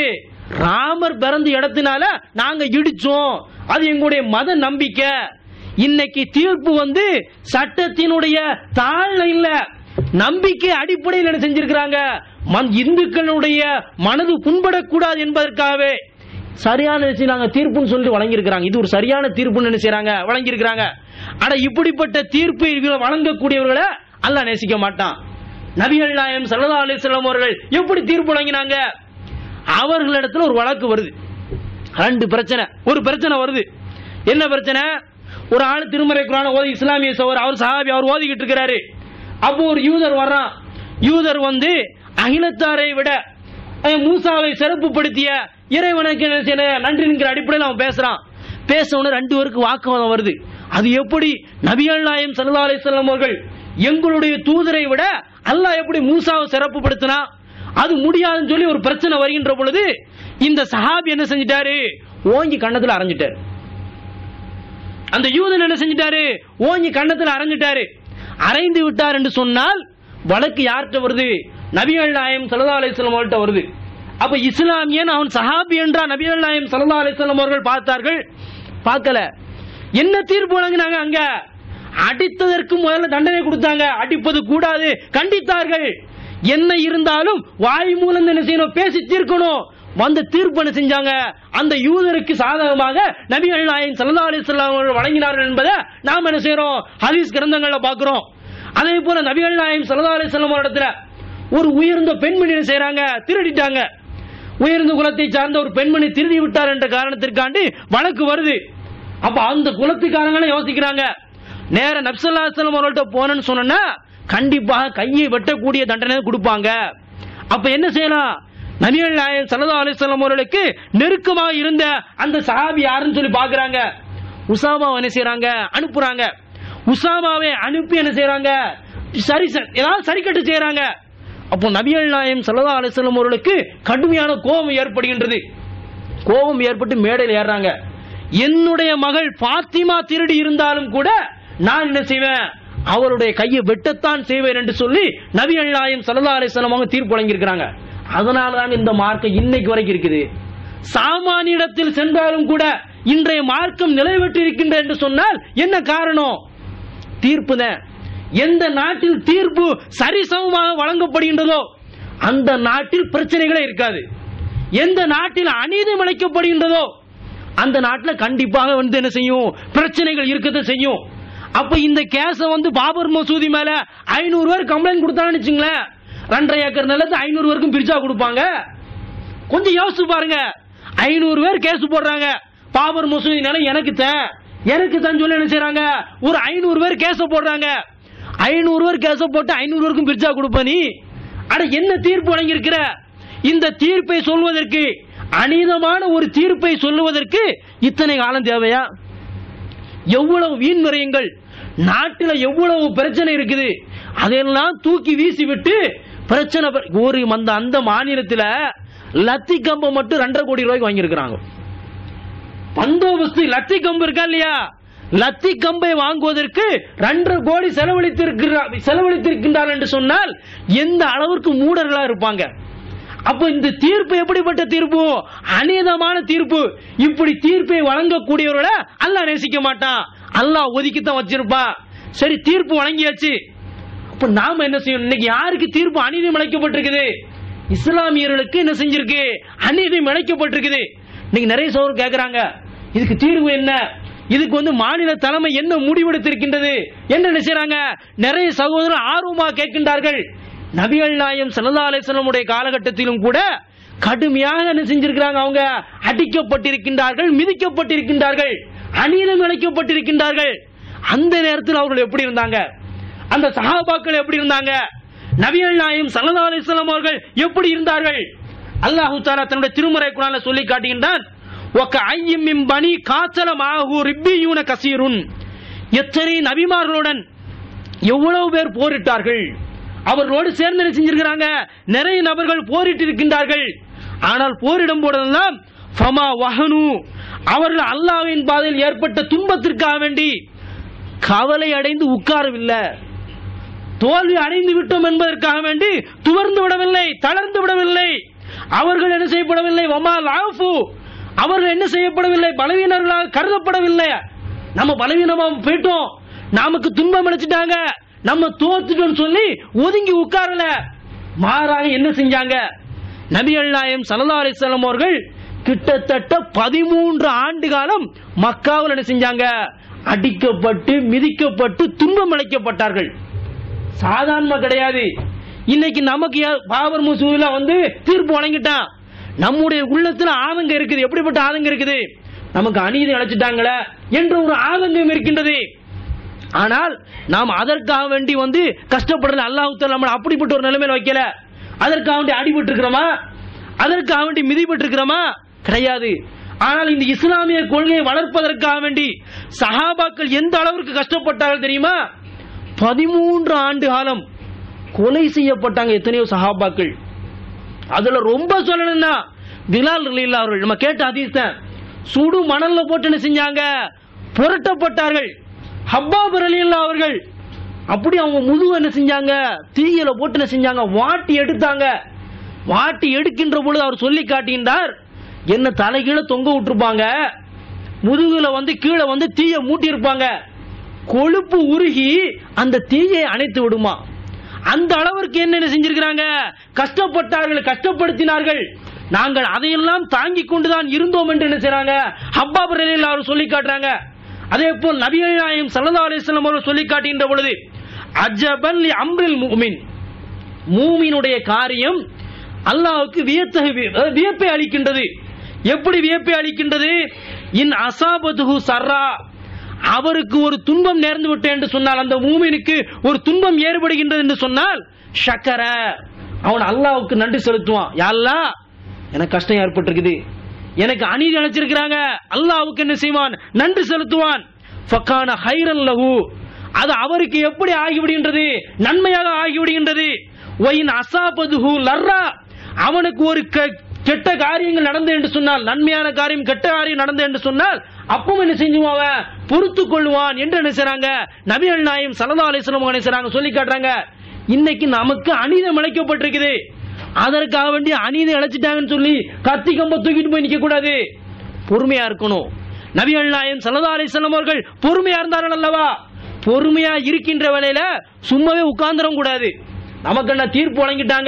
ராமர் பிறந்த இடத்தினால நாங்க இடிச்சோம் அது எங்களுடைய மத நம்பிக்கை இன்னைக்கு தீர்ப்பு வந்து சட்டத்தினுடைய தாழ்ல இல்ல நம்பிக்கை அடிப்படையில் என்ன செஞ்சிருக்கிறாங்க மன் இந்துக்களுடைய மனது புண்படக்கூடாது என்பதற்காகவே சரியான நாங்க தீர்ப்புன்னு சொல்லி வழங்கியிருக்கிறாங்க இது ஒரு சரியான தீர்ப்புன்னு என்ன செய்றாங்க வழங்கியிருக்கிறாங்க ஆனா இப்படிப்பட்ட தீர்ப்பு இவங்களை வழங்கக்கூடியவர்களை அல்லாஹ் நேசிக்க மாட்டான் நபிகள் நாயம் சல்லா அலிஸ்லாம் அவர்கள் எப்படி தீர்ப்பு வழங்கினாங்க அவர்களிடத்துல ஒரு வழக்கு வருது ரெண்டு பிரச்சனை ஒரு பிரச்சனை வருது என்ன பிரச்சனை ஒரு ஆள் திருமறை குரான ஓதி இஸ்லாமிய சவர் அவர் சஹாபி அவர் ஓதிக்கிட்டு இருக்கிறாரு அப்போ ஒரு யூதர் வர்றான் யூதர் வந்து அகிலத்தாரை விட அஹ், மூசாவை சிறப்புப்படுத்திய இறைவனுக்கு என்ன செய்யணும், நன்றிங்கிற அடிப்படையில் அவன் பேசுறான் பேச உடனே ரெண்டு பேருக்கு வாக்குவாதம் வருது அது எப்படி நபிகள் நாயம் சல்லா அலிஸ்லாம் அவர்கள் எங்களுடைய தூதரை விட அல்லாஹ் எப்படி மூசாவை சிறப்புப்படுத்தினா அது முடியாதுன்னு சொல்லி ஒரு பிரச்சனை வருகின்ற பொழுது இந்த சஹாபி என்ன செஞ்சிட்டாரு ஓங்கி கண்ணத்துல அரைஞ்சிட்டாரு அந்த யூதன் என்ன செஞ்சிட்டாரு ஓங்கி கண்ணத்துல அரைஞ்சிட்டாரு அரைந்து விட்டார் என்று சொன்னால் வழக்கு யார்கிட்ட வருது நபிகள் நாயம் சல்லா அலிஸ்லாம் அவர்கள்ட்ட வருது அப்ப இஸ்லாமியன் அவன் சஹாபி என்றா நபிகள் நாயம் சல்லா அலிஸ்லாம் அவர்கள் பார்த்தார்கள் பார்க்கல என்ன தீர்ப்பு வழங்கினாங்க அங்க அடித்ததற்கு முதல்ல தண்டனை கொடுத்தாங்க அடிப்பது கூடாது கண்டித்தார்கள் என்ன இருந்தாலும் வாய் மூலம் என்ன செய்யணும் பேசி தீர்க்கணும் வந்த தீர்ப்பு என்ன செஞ்சாங்க அந்த யூதருக்கு சாதகமாக நபிகள் நாயகம் ஸல்லல்லாஹு அலைஹி வஸல்லம் அவர்கள் வழங்கினார்கள் என்பதை நாம் என்ன செய்றோம் ஹதீஸ் கிரந்தங்கள்ல பார்க்கிறோம் அதே போல நபிகள் நாயகம் ஸல்லல்லாஹு அலைஹி வஸல்லம் இடத்துல ஒரு உயர்ந்த பெண்மணி என்ன செய்றாங்க திருடிட்டாங்க உயர்ந்த குலத்தை சார்ந்த ஒரு பெண்மணி திருடி விட்டார் என்ற காரணத்திற்காண்டி வழக்கு வருது அப்ப அந்த குலத்துக்காரங்களும் யோசிக்கிறாங்க நேர நப்சல்லாஸ்லம் அவர்கள்ட்ட போனேன்னு சொன்னா கண்டிப்பாக கையை வெட்டக்கூடிய தண்டனை கொடுப்பாங்க அப்ப என்ன செய்யலாம் நபிகள் நாயகம் சல்லா அலிஸ்லாம் அவர்களுக்கு நெருக்கமாக இருந்த அந்த சஹாபி யாருன்னு சொல்லி பாக்குறாங்க உசாமாவை என்ன செய்யறாங்க அனுப்புறாங்க உசாமாவை அனுப்பி என்ன செய்யறாங்க சரி ச- ஏதாவது சரி கட்டு செய்யறாங்க அப்போ நபிகள் நாயம் சல்லா அலிஸ்லாம் அவர்களுக்கு கடுமையான கோபம் ஏற்படுகின்றது கோபம் ஏற்பட்டு மேடையில் ஏறுறாங்க என்னுடைய மகள் பாத்திமா திருடி இருந்தாலும் கூட நான் என்ன செய்வேன் அவருடைய கையை வெட்டத்தான் செய்வேன் என்று சொல்லி நபி நாயம் சல்லா அலிஸ்லாம் அவங்க தீர்ப்பு வழங்கியிருக்கிறாங்க அதனால தாங்க இந்த மார்க்கம் இன்னைக்கு வரைக்கும் இருக்குது சாமானியிடத்தில் சென்றாலும் கூட இன்றைய மார்க்கம் நிலைபெற்றிருக்கின்ற என்று சொன்னால் என்ன காரணம் தீர்ப்பு தான் எந்த நாட்டில் தீர்ப்பு சரிசமமாக வழங்கப்படுகின்றதோ அந்த நாட்டில் பிரச்சனைகளே இருக்காது எந்த நாட்டில் அநீதி இழைக்கப்படுகின்றதோ அந்த நாட்டில் கண்டிப்பாக வந்து என்ன செய்யும் பிரச்சனைகள் இருக்கத்தான் செய்யும் அப்ப இந்த கேஸ வந்து பாபர் மசூதி மேல ஐநூறு பேர் கம்ப்ளைண்ட் கொடுத்தாங்கன்னு வச்சுங்களேன் ரெண்டரை ஏக்கர் நிலத்தை ஐநூறு பேருக்கும் பிரிச்சா கொடுப்பாங்க கொஞ்சம் யோசிச்சு பாருங்க ஐநூறு பேர் கேஸ் போடுறாங்க பாபர் மசூதி நிலம் எனக்கு தான் எனக்கு தான் சொல்லி என்ன செய்றாங்க ஒரு ஐநூறு பேர் கேஸ போடுறாங்க ஐநூறு பேர் கேஸ போட்டு ஐநூறு பேருக்கும் பிரிச்சா கொடுப்ப நீ அட என்ன தீர்ப்பு வழங்கியிருக்கிற இந்த தீர்ப்பை சொல்வதற்கு அநீதமான ஒரு தீர்ப்பை சொல்லுவதற்கு இத்தனை காலம் தேவையா எவ்வளவு வீண் விரயங்கள் நாட்டில் எவ்வளவு பிரச்சனை இருக்குது அதையெல்லாம் தூக்கி வீசி விட்டு பிரச்சனை ப- ஒரு அந்த அந்த மாநிலத்தில் லத்தி கம்பம் மட்டும் ரெண்டரை கோடி ரூபாய்க்கு வாங்கியிருக்கிறாங்க பந்தோபஸ்து லத்தி கம்பு இருக்கா இல்லையா லத்தி கம்பை வாங்குவதற்கு ரெண்டரை கோடி செலவழித்திருக்கிறார் செலவழித்திருக்கின்றார் என்று சொன்னால் எந்த அளவிற்கு மூடர்களா இருப்பாங்க அப்போ இந்த தீர்ப்பு எப்படிப்பட்ட தீர்ப்பு அநீதமான தீர்ப்பு இப்படி தீர்ப்பை வழங்கக்கூடியவர்களை அல்லாஹ் நேசிக்க மாட்டான் அல்லாஹ் ஒதுக்கித்தான் வச்சிருப்பான் சரி தீர்ப்பு வழங்கியாச்சு அப்ப நாம என்ன செய்யணும் இன்னைக்கு யாருக்கு தீர்ப்பு அநீதம் இழைக்கப்பட்டிருக்குது இஸ்லாமியர்களுக்கு என்ன செஞ்சிருக்கு அநீதம் இழைக்கப்பட்டிருக்குது இன்னைக்கு நிறைய சோறு கேக்குறாங்க இதுக்கு தீர்வு என்ன இதுக்கு வந்து மாநில தலைமை என்ன முடிவெடுத்திருக்கின்றது என்ன நினைச்சாங்க நிறைய சகோதரர் ஆர்வமா கேட்கின்றார்கள் நபிகள் நாயம் சல்லா அலிஸ்லமுடைய காலகட்டத்திலும் கூட கடுமையாக என்ன செஞ்சிருக்கிறாங்க அவங்க அடிக்கப்பட்டிருக்கின்றார்கள் மிதிக்கப்பட்டிருக்கின்றார்கள் அநீதம் இழைக்கப்பட்டிருக்கின்றார்கள் அந்த நேரத்தில் அவர்கள் எப்படி இருந்தாங்க அந்த சஹாபாக்கள் எப்படி இருந்தாங்க நபிகள் நாயம் சல்லா அலிஸ்லாம் அவர்கள் எப்படி இருந்தார்கள் அல்லாஹு தாலா தன்னுடைய திருமறை குரான்ல சொல்லி காட்டுகின்றான் ஒக்க ஐயம் மின் பனி காத்தல மாஹு ரிப்பியூன கசீருன் எத்தனை நபிமார்களுடன் எவ்வளவு பேர் போரிட்டார்கள் அவர்களோடு சேர்ந்து என்ன செஞ்சிருக்கிறாங்க நிறைய நபர்கள் போரிட்டு இருக்கின்றார்கள் ஆனால் போரிடும் போதெல்லாம் ஃபமா வஹனு அவர்கள் அல்லாஹ்வின் பாதையில் ஏற்பட்ட துன்பத்திற்காக வேண்டி கவலை அடைந்து உட்காரவில்லை தோல்வி அடைந்து விட்டோம் என்பதற்காக வேண்டி துவர்ந்து விடவில்லை தளர்ந்து விடவில்லை அவர்கள் என்ன செய்யப்படவில்லை வமா லாஃபு அவர்கள் என்ன செய்யப்படவில்லை பலவீனர்களாக கருதப்படவில்லை நம்ம பலவீனமா போயிட்டோம் நமக்கு துன்பம் அளிச்சிட்டாங்க நம்ம தோத்துட்டோம்னு சொல்லி ஒதுங்கி உட்காரல மாறாக என்ன செஞ்சாங்க நபிகள் நாயம் சல்லா அலிஸ்லாம் அவர்கள் கிட்டத்தட்ட பதிமூன்று ஆண்டு காலம் மக்காவில் என்ன செஞ்சாங்க அடிக்கப்பட்டு மிதிக்கப்பட்டு துன்பம் அளிக்கப்பட்டார்கள் சாதாரண கிடையாது இன்னைக்கு நமக்கு யா- பாபர் மசூதில வந்து தீர்ப்பு வழங்கிட்டான் நம்முடைய உள்ளத்துல ஆதங்கம் இருக்குது எப்படிப்பட்ட ஆதங்கம் இருக்குது நமக்கு அநீதி அழைச்சிட்டாங்களே என்ற ஒரு ஆதங்கம் இருக்கின்றது ஆனால் நாம் அதற்காக வேண்டி வந்து கஷ்டப்படல அல்லாஹ் நம்ம அப்படிப்பட்ட ஒரு நிலைமையில வைக்கல அதற்காக வேண்டி அடிபட்டு இருக்கிறோமா அதற்காக வேண்டி மிதிப்பட்டு இருக்கிறோமா கிடையாது ஆனால் இந்த இஸ்லாமிய கொள்கையை வளர்ப்பதற்காக வேண்டி சஹாபாக்கள் எந்த அளவிற்கு கஷ்டப்பட்டார்கள் தெரியுமா பதிமூன்று ஆண்டு காலம் கொலை செய்யப்பட்டாங்க எத்தனையோ சஹாபாக்கள் அதுல ரொம்ப சொல்லணும்னா பிலால் ரலீல்லா அவர்கள் நம்ம கேட்ட அதிர்ஷ்டம் சுடு மணல்ல போட்டு என்ன செஞ்சாங்க புரட்டப்பட்டார்கள் ஹப்பாப் ரலீல்லா அவர்கள் அப்படி அவங்க முதுகு என்ன செஞ்சாங்க தீயில போட்டு என்ன செஞ்சாங்க வாட்டி எடுத்தாங்க வாட்டி எடுக்கின்ற பொழுது அவர் சொல்லி காட்டுகின்றார் என்ன தலைகீழ தொங்க விட்டுருப்பாங்க முதுகுல வந்து கீழே வந்து தீய மூட்டி இருப்பாங்க கொழுப்பு உருகி அந்த தீயை அணைத்து விடுமா அந்த அளவிற்கு என்ன செஞ்சிருக்கிறாங்க கஷ்டப்பட்டார்கள் கஷ்டப்படுத்தினார்கள் நாங்கள் அதையெல்லாம் தாங்கிக் கொண்டுதான் இருந்தோம் என்று என்ன செய்றாங்க ஹப்பாப் ரலியல்லாஹு அவர் சொல்லி காட்டுறாங்க அதே போல் நபிகள் நாயகம் ஸல்லல்லாஹு அலைஹி வஸல்லம் அவர்கள் சொல்லி காட்டுகின்ற பொழுது அஜபன் லி அம்ரில் முஃமின் மூமினுடைய காரியம் அல்லாஹ்வுக்கு வியத்தகு வியப்பை அளிக்கின்றது எப்படி வியப்பை அளிக்கின்றது இன் அசாபதுஹு சர்ரா அவருக்கு ஒரு துன்பம் நேர்ந்து விட்டு என்று சொன்னால் அந்த மூமினுக்கு ஒரு துன்பம் ஏற்படுகின்றது என்று சொன்னால் ஷக்கர அவன் அல்லாஹ்வுக்கு நன்றி செலுத்துவான் யா அல்லாஹ் எனக்கு கஷ்டம் ஏற்பட்டிருக்குது எனக்கு அநீதி அழைச்சிருக்கிறாங்க அல்லாஹ்வுக்கு என்ன செய்வான் நன்றி செலுத்துவான் ஃபக்கான ஹைரன் லஹு அது அவருக்கு எப்படி ஆகிவிடுகின்றது நன்மையாக ஆகிவிடுகின்றது ஒயின் அசாபதுஹு லர்ரா அவனுக்கு ஒரு க- கெட்ட காரியங்கள் நடந்து என்று சொன்னால் நன்மையான காரியம் கெட்ட காரியம் நடந்து என்று சொன்னால் அப்பவும் என்ன செஞ்சுவான் அவன் பொறுத்து கொள்வான் என்று என்ன செய்றாங்க நபிகள் நாயம் சல்லா அலிஸ்லாம் என்ன செய்றாங்க சொல்லி காட்டுறாங்க இன்னைக்கு நமக்கு அநீதம் இழைக்கப்பட்டிருக்குது அதற்காக வேண்டி அநீதி இழைச்சிட்டாங்கன்னு சொல்லி கத்தி கம்ப தூக்கிட்டு போய் நிக்க கூடாது பொறுமையா இருக்கணும் நபிகள் நாயம் சல்லா அலிஸ்லாம் அவர்கள் பொறுமையா இருந்தார்கள் அல்லவா பொறுமையா இருக்கின்ற வேளையில சும்மாவே உட்கார்ந்துட கூடாது நமக்கு என்ன தீர்ப்பு வழங்கிட்டாங்க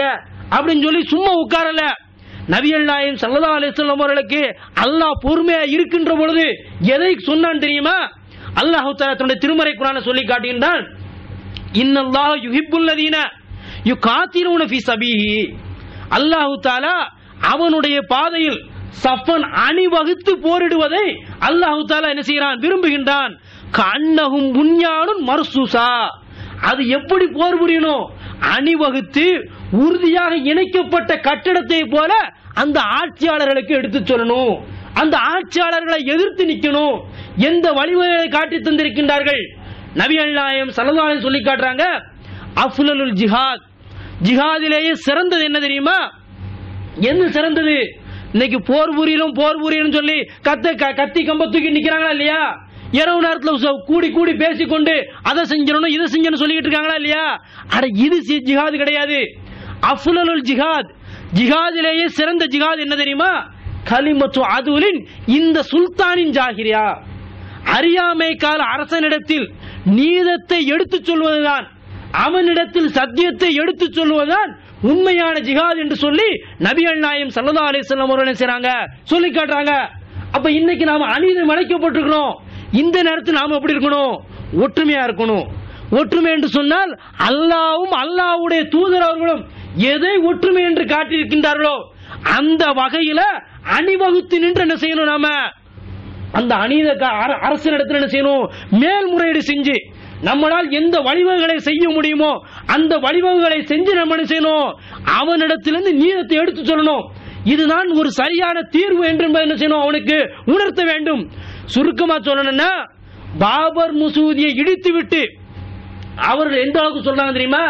அப்படின்னு சொல்லி சும்மா உட்காரல நபிகள் நாயம் சல்லா அலிஸ்லாம் அவர்களுக்கு அல்லாஹ் பொறுமையா இருக்கின்ற பொழுது எதை சொன்னான் தெரியுமா அல்லாஹு தாலா தன்னுடைய திருமறை குரான சொல்லி காட்டுகின்றான் இன்னல்லாஹ் யுஹிப்புல்லதீன யுகாத்திலூன ஃபீ சபீஹி அல்லாஹு தாலா அவனுடைய பாதையில் சஃபன் அணிவகுத்து போரிடுவதை அல்லாஹு தாலா என்ன செய்கிறான் விரும்புகின்றான் கண்ணகும் புண்ணியானும் மர்சூசா அது எப்படி போர் புரியணும் அணிவகுத்து உறுதியாக இணைக்கப்பட்ட கட்டடத்தை போல அந்த ஆட்சியாளர்களுக்கு எடுத்து சொல்லணும் அந்த ஆட்சியாளர்களை எதிர்த்து நிக்கணும் எந்த வழிமுறைகளை காட்டி தந்திருக்கின்றார்கள் நபி அல்லாயம் சல்லல்லாஹு சொல்லி காட்டுறாங்க அஃலுல் ஜிஹாத் ஜிஹாதிலேயே சிறந்தது என்ன தெரியுமா என்ன சிறந்தது இன்னைக்கு போர் புரியணும் போர் புரியணும் சொல்லி கத்த க- கத்தி கம்ப தூக்கி நிக்கிறாங்களா இல்லையா இரவு நேரத்துல ச- கூடி கூடி பேசிக்கொண்டு அதை செஞ்சிடணும் இதை செஞ்சணும் சொல்லிட்டு இருக்காங்களா இல்லையா அட இது சி- ஜிஹாது கிடையாது அஃலுல் ஜிஹாத் ஜிஹாதிலேயே சிறந்த ஜிஹாத் என்ன தெரியுமா கலிமத்து அதுலின் இந்த சுல்தானின் ஜாகிரியா அறியாமை கால அரசனிடத்தில் நீதத்தை எடுத்துச் சொல்வதுதான் அவனிடத்தில் சத்தியத்தை எடுத்துச் சொல்வதுதான் உண்மையான ஜிஹாத் என்று சொல்லி நபிகள் நாயம் சல்லா அலிஸ்லாம் அவர்கள் என்ன செய்றாங்க சொல்லி காட்டுறாங்க அப்ப இன்னைக்கு நாம அநீதம் அழைக்கப்பட்டிருக்கிறோம் இந்த நேரத்தில் நாம எப்படி இருக்கணும் ஒற்றுமையா இருக்கணும் ஒற்றுமை என்று சொன்னால் அல்லாவும் அல்லாவுடைய தூதர் அவர்களும் எதை ஒற்றுமை என்று காட்டியிருக்கின்றார்களோ அந்த வகையில அணிவகுத்து நின்று என்ன செய்யணும் நாம அந்த அநீத க- அர- அரசனிடத்தில் என்ன செய்யணும் மேல்முறையீடு செஞ்சு நம்மளால் எந்த வழிவகைகளை செய்ய முடியுமோ அந்த வழிவகைகளை செஞ்சு நம்ம என்ன செய்யணும் அவனிடத்திலிருந்து நீதத்தை எடுத்து சொல்லணும் இதுதான் ஒரு சரியான தீர்வு என்று என்பதை என்ன செய்யணும் அவனுக்கு உணர்த்த வேண்டும் சுருக்கமா சொல்லணும்னா பாபர் மசூதியை இடித்து விட்டு அவர்கள் எந்த அளவுக்கு சொல்றாங்க தெரியுமா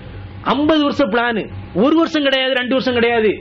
50 வருஷம் பிளான் ஒரு வருஷம் கிடையாது ரெண்டு வருஷம் கிடையாது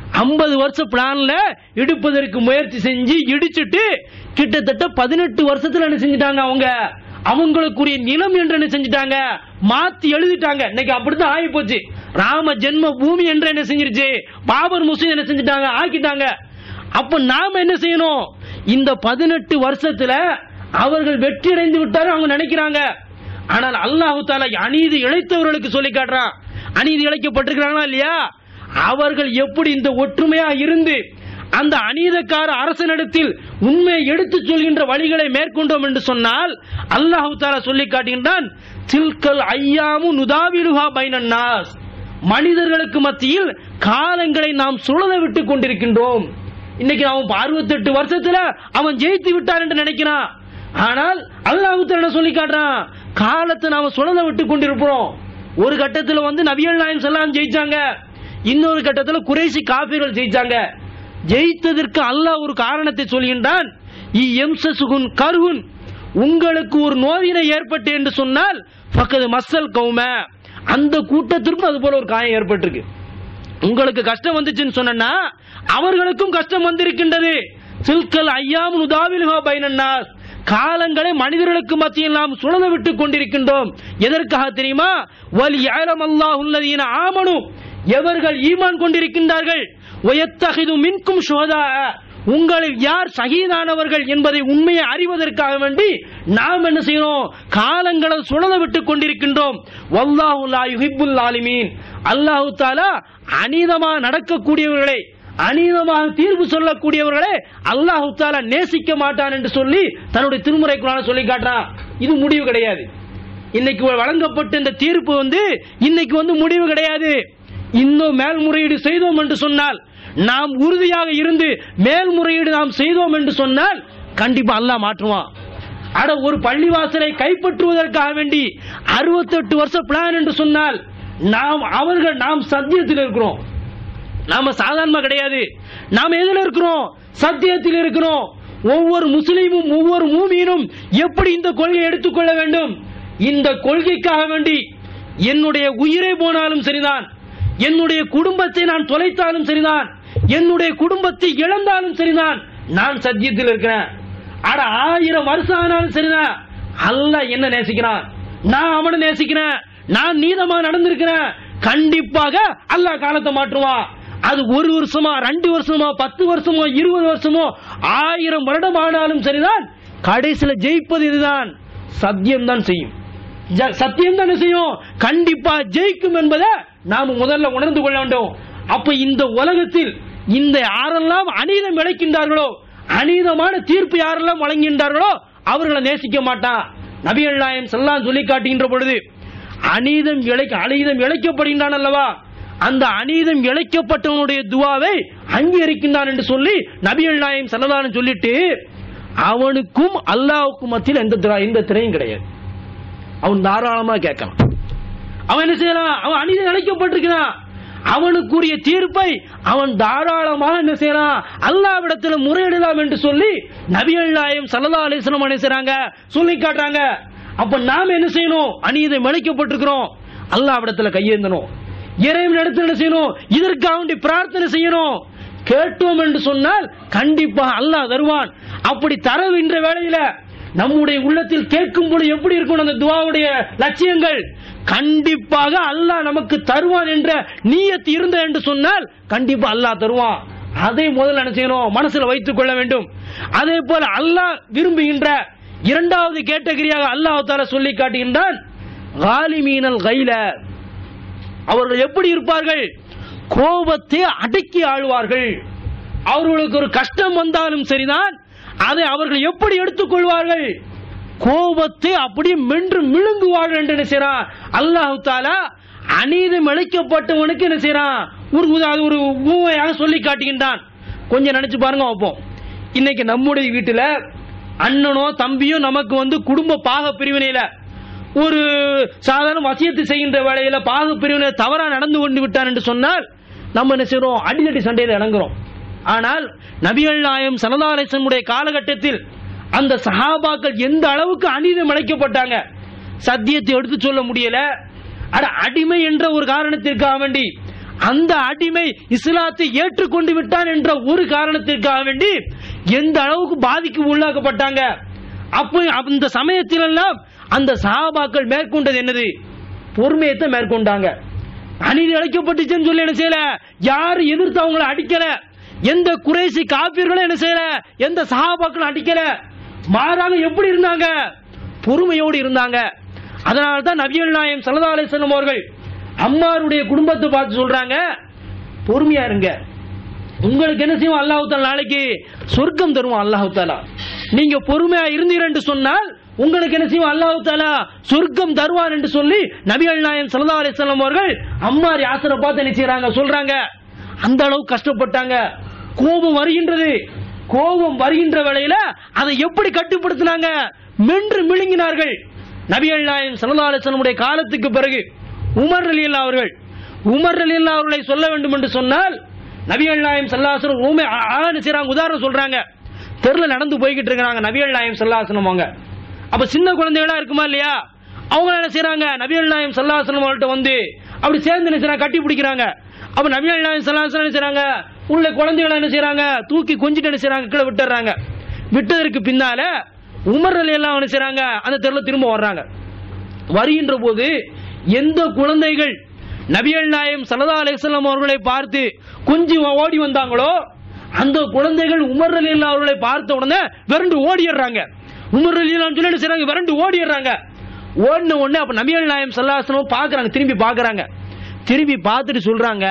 50 வருஷம் பிளான்ல இடிப்பதற்கு முயற்சி செஞ்சு இடிச்சிட்டு கிட்டத்தட்ட பதினெட்டு வருஷத்துல என்ன செஞ்சிட்டாங்க அவங்க அவங்களுக்குரிய நிலம் என்று என்ன செஞ்சிட்டாங்க மாத்தி எழுதிட்டாங்க இன்னைக்கு அப்படித்தான் ஆகி போச்சு ராம ஜென்ம பூமி என்று என்ன செஞ்சிருச்சு பாபர் முஸ்லிம் என்ன செஞ்சிட்டாங்க ஆக்கிட்டாங்க அப்ப நாம என்ன செய்யணும் இந்த பதினெட்டு வருஷத்துல அவர்கள் வெற்றி அடைந்து விட்டாரு அவங்க நினைக்கிறாங்க ஆனால் அல்லாஹு தாலா அநீதி இழைத்தவர்களுக்கு சொல்லி காட்டுறான் அநீதி இழைக்கப்பட்டிருக்கிறாங்களா இல்லையா அவர்கள் எப்படி இந்த ஒற்றுமையா இருந்து அந்த அநீதக்கார அரசனிடத்தில் உண்மையை எடுத்துச் சொல்கின்ற வழிகளை மேற்கொண்டோம் என்று சொன்னால் அல்லாஹு தாலா சொல்லி காட்டுகின்றான் தில்கல் ஐயாமு நுதாவிலுஹா பைனன்னாஸ் மனிதர்களுக்கு மத்தியில் காலங்களை நாம் சுழல விட்டுக் கொண்டிருக்கின்றோம் இன்னைக்கு அவன் அறுபத்தெட்டு வருஷத்துல அவன் ஜெயித்து விட்டான் என்று நினைக்கிறான் ஆனால் அல்லாஹ் என்ன சொல்லி காட்டுறான் காலத்தை நாம சுழல விட்டு கொண்டிருக்கிறோம் ஒரு கட்டத்துல வந்து நபிகள் நாயம் செல்லாம் ஜெயிச்சாங்க இன்னொரு கட்டத்துல குறைசி காபீர்கள் ஜெயிச்சாங்க ஜெயித்ததற்கு அல்லாஹ் ஒரு காரணத்தை சொல்கின்றான் இ எம்சசுகுன் கருகுன் உங்களுக்கு ஒரு நோயினை ஏற்பட்டு என்று சொன்னால் பக்கத்து மசல் கௌம அந்த கூட்டத்திற்கும் அது போல ஒரு காயம் ஏற்பட்டிருக்கு உங்களுக்கு கஷ்டம் வந்துச்சுன்னு சொன்னா அவர்களுக்கும் கஷ்டம் வந்திருக்கின்றது சில்கல் ஐயாம் உதாவிலுகா பைனன்னாஸ் காலங்களை மனிதர்களுக்கு மத்தியில் நாம் சுழல விட்டுக் கொண்டிருக்கின்றோம் எதற்காக தெரியுமா வல் யாலம் அல்லாஹுல்லதீன ஆமனு எவர்கள் ஈமான் கொண்டிருக்கின்றார்கள் ஒயத்தகிது மின்கும் சுகதா உங்களில் யார் சகிதானவர்கள் என்பதை உண்மையை அறிவதற்காக வேண்டி நாம் என்ன செய்யணும் காலங்களை சுழல விட்டுக் கொண்டிருக்கின்றோம் வல்லாஹு லா யுஹிப்புல் ஆலிமீன் அல்லாஹு தாலா அநீதமாக நடக்கக்கூடியவர்களை அநீதமாக தீர்ப்பு சொல்லக்கூடியவர்களை அல்லாஹு தாலா நேசிக்க மாட்டான் என்று சொல்லி தன்னுடைய திருமுறை குரான சொல்லி காட்டுறான் இது முடிவு கிடையாது இன்னைக்கு வழங்கப்பட்ட இந்த தீர்ப்பு வந்து இன்னைக்கு வந்து முடிவு கிடையாது இன்னும் மேல்முறையீடு செய்தோம் என்று சொன்னால் நாம் உறுதியாக இருந்து மேல்முறையீடு நாம் செய்தோம் என்று சொன்னால் கண்டிப்பா அல்லாஹ் மாற்றுவான் அட ஒரு பள்ளிவாசலை கைப்பற்றுவதற்காக வேண்டி அறுபத்தெட்டு வருஷம் பிளான் என்று சொன்னால் நாம் அவர்கள் நாம் சத்தியத்தில் இருக்கிறோம் நாம சாதாரணமா கிடையாது நாம எதுல இருக்கிறோம் சத்தியத்தில் இருக்கிறோம் ஒவ்வொரு முஸ்லீமும் ஒவ்வொரு மூமியினும் எப்படி இந்த கொள்கையை எடுத்துக்கொள்ள வேண்டும் இந்த கொள்கைக்காக வேண்டி என்னுடைய உயிரை போனாலும் சரிதான் என்னுடைய குடும்பத்தை நான் தொலைத்தாலும் சரிதான் என்னுடைய குடும்பத்தை இழந்தாலும் சரிதான் நான் சத்தியத்தில் இருக்கிறேன் அட ஆயிரம் வருஷம் ஆனாலும் சரிதான் அல்லாஹ் என்ன நேசிக்கிறான் நான் அவனை நேசிக்கிறேன் நான் நீதமா நடந்திருக்கிறேன் கண்டிப்பாக அல்லாஹ் காலத்தை மாற்றுவான் அது ஒரு வருஷமா ரெண்டு வருஷமா பத்து வருஷமோ இருபது வருஷமோ ஆயிரம் வருடம் ஆனாலும் சரிதான் கடைசியில ஜெயிப்பது இதுதான் சத்தியம் தான் செய்யும் ஜ- சத்தியம் தான் செய்யும் கண்டிப்பா ஜெயிக்கும் என்பதை நாம முதல்ல உணர்ந்து கொள்ள வேண்டும் அப்ப இந்த உலகத்தில் இந்த யாரெல்லாம் அநீதம் இழைக்கின்றார்களோ அநீதமான தீர்ப்பு யாரெல்லாம் வழங்குகின்றார்களோ அவர்களை நேசிக்க மாட்டான் நபிகள் நாயம் செல்லாம் சொல்லி காட்டுகின்ற பொழுது அநீதம் இழைக்க அநீதம் இழைக்கப்படுகின்றான் அல்லவா அந்த அநீதம் இழைக்கப்பட்டவனுடைய துவாவை அங்கீகரிக்கின்றான் என்று சொல்லி நபிகள் நாயம் செல்லலான்னு சொல்லிட்டு அவனுக்கும் அல்லாவுக்கும் மத்தியில் எந்த திரா- எந்த திரையும் கிடையாது அவன் தாராளமா கேட்கலாம் அவன் என்ன செய்யலாம் அவன் அநீதம் இழைக்கப்பட்டிருக்கிறான் அவனுக்குரிய தீர்ப்பை அவன் தாராளமாக என்ன செய்யலாம் அல்லாவிடத்துல முறையிடலாம் என்று சொல்லி நபிகள் நாயம் சல்லா அலிஸ்லாம் என்ன செய்றாங்க சொல்லி காட்டுறாங்க அப்ப நாம என்ன செய்யணும் அநீதம் இழைக்கப்பட்டிருக்கிறோம் அல்லாவிடத்துல கையேந்தணும் இறைவன் இடத்துல என்ன செய்யணும் இதற்காக வேண்டி பிரார்த்தனை செய்யணும் கேட்டோம் என்று சொன்னால் கண்டிப்பா அல்லாஹ் தருவான் அப்படி தரவின்ற வேளையில நம்முடைய உள்ளத்தில் கேட்கும் பொழுது எப்படி இருக்கும் அந்த துவாவுடைய லட்சியங்கள் கண்டிப்பாக அல்லாஹ் நமக்கு தருவான் என்ற நீயத்து இருந்த என்று சொன்னால் கண்டிப்பா அல்லாஹ் தருவான் அதை முதல்ல என்ன செய்யணும் மனசுல வைத்துக் கொள்ள வேண்டும் அதே போல அல்லாஹ் விரும்புகின்ற இரண்டாவது கேட்டகரியாக அல்லாஹ் தால சொல்லி காட்டுகின்றான் காலிமீனல் கைல அவர்கள் எப்படி இருப்பார்கள் கோபத்தை அடக்கி ஆழ்வார்கள் அவர்களுக்கு ஒரு கஷ்டம் வந்தாலும் சரிதான் அதை அவர்கள் எப்படி எடுத்துக்கொள்வார்கள் கோபத்தை அப்படியே மென்று மிழுங்குவார்கள் என்று என்ன செய்யறான் அல்லாஹு தாலா அநீதம் இழைக்கப்பட்டவனுக்கு என்ன செய்யறான் ஒரு உதா- அது ஒரு ஊமையாக சொல்லி காட்டுகின்றான் கொஞ்சம் நினைச்சு பாருங்க வைப்போம் இன்னைக்கு நம்முடைய வீட்டுல அண்ணனோ தம்பியோ நமக்கு வந்து குடும்ப பாக பிரிவினையில ஒரு சாதாரண வசியத்து செய்கின்ற வேலையில பாக பிரிவினை தவறா நடந்து கொண்டு விட்டான் என்று சொன்னால் நம்ம என்ன செய்றோம் அடிதடி சண்டையில் இறங்குறோம் ஆனால் நபிகள் நாயம் சனதாலேசனுடைய காலகட்டத்தில் அந்த சஹாபாக்கள் எந்த அளவுக்கு அநீதம் இழைக்கப்பட்டாங்க சத்தியத்தை எடுத்து சொல்ல முடியல அட அடிமை என்ற ஒரு காரணத்திற்காக வேண்டி அந்த அடிமை இஸ்லாத்தை ஏற்றுக்கொண்டு விட்டான் என்ற ஒரு காரணத்திற்காக வேண்டி எந்த அளவுக்கு பாதிக்கு உள்ளாக்கப்பட்டாங்க அப்போ அந்த சமயத்திலெல்லாம் அந்த சஹாபாக்கள் மேற்கொண்டது என்னது பொறுமையத்தை மேற்கொண்டாங்க அநீதி அழைக்கப்பட்டுச்சுன்னு சொல்லி என்ன செய்யல யாரும் எதிர்த்து அவங்கள அடிக்கல எந்த குறைசி காப்பீர்களும் என்ன செய்யல எந்த சஹாபாக்களும் அடிக்கல மாறாக எப்படி இருந்தாங்க பொறுமையோடு இருந்தாங்க அதனால தான் நபிகள் நாயம் சல்லா அலிஸ்லாம் அவர்கள் அம்மாருடைய குடும்பத்தை பார்த்து சொல்றாங்க பொறுமையா இருங்க உங்களுக்கு என்ன செய்வோம் அல்லாஹு தாலா நாளைக்கு சொர்க்கம் தருவான் அல்லாஹு தாலா நீங்க பொறுமையா இருந்தீர் என்று சொன்னால் உங்களுக்கு என்ன செய்வோம் அல்லாஹு தாலா சொர்க்கம் தருவான் என்று சொல்லி நபிகள் நாயம் சல்லா அலிஸ்லாம் அவர்கள் அம்மார் யாசரை பார்த்து என்ன செய்றாங்க சொல்றாங்க அந்த அளவு கஷ்டப்பட்டாங்க கோபம் வருகின்றது கோபம் வருகின்ற வேளையில அதை எப்படி கட்டுப்படுத்தினாங்க மென்று மிழுங்கினார்கள் நபிகள் நாயம் சல்லா அலிஸ்லமுடைய காலத்துக்கு பிறகு உமர் அலி அவர்கள் உமர் அலி அவர்களை சொல்ல வேண்டும் என்று சொன்னால் நபிகள் நாயம் சல்லாசனம் ஊமை ஆளு செய்றாங்க உதாரணம் சொல்றாங்க தெருல நடந்து போய்கிட்டு இருக்கிறாங்க நபிகள் நாயம் சல்லாசனம் அவங்க அப்ப சின்ன குழந்தைகளா இருக்குமா இல்லையா அவங்க என்ன செய்றாங்க நபிகள் நாயம் சல்லாசனம் அவங்கள்ட்ட வந்து அப்படி சேர்ந்து என்ன செய்றாங்க கட்டி பிடிக்கிறாங்க அப்ப நபிகள் நாயம் சல்லாசனம் என்ன செய்றாங்க உள்ள குழந்தைகளை என்ன செய்றாங்க தூக்கி கொஞ்சிட்டு என்ன செய்றாங்க கீழே விட்டுறாங்க விட்டதற்கு பின்னால உமர் அலி எல்லாம் என்ன செய்றாங்க அந்த தெருல திரும்ப வர்றாங்க வருகின்ற போது எந்த குழந்தைகள் நபிகள் நாயம் சல்லா அலிஸ்லாம் அவர்களை பார்த்து குஞ்சு ஓடி வந்தாங்களோ அந்த குழந்தைகள் உமர் அலி அவர்களை பார்த்த உடனே விரண்டு ஓடிடுறாங்க உமர் அலி சொல்லி என்ன செய்றாங்க விரண்டு ஓடிடுறாங்க ஓடின உடனே அப்ப நபிகள் நாயம் சல்லாஹம் பாக்குறாங்க திரும்பி பாக்குறாங்க திரும்பி பார்த்துட்டு சொல்றாங்க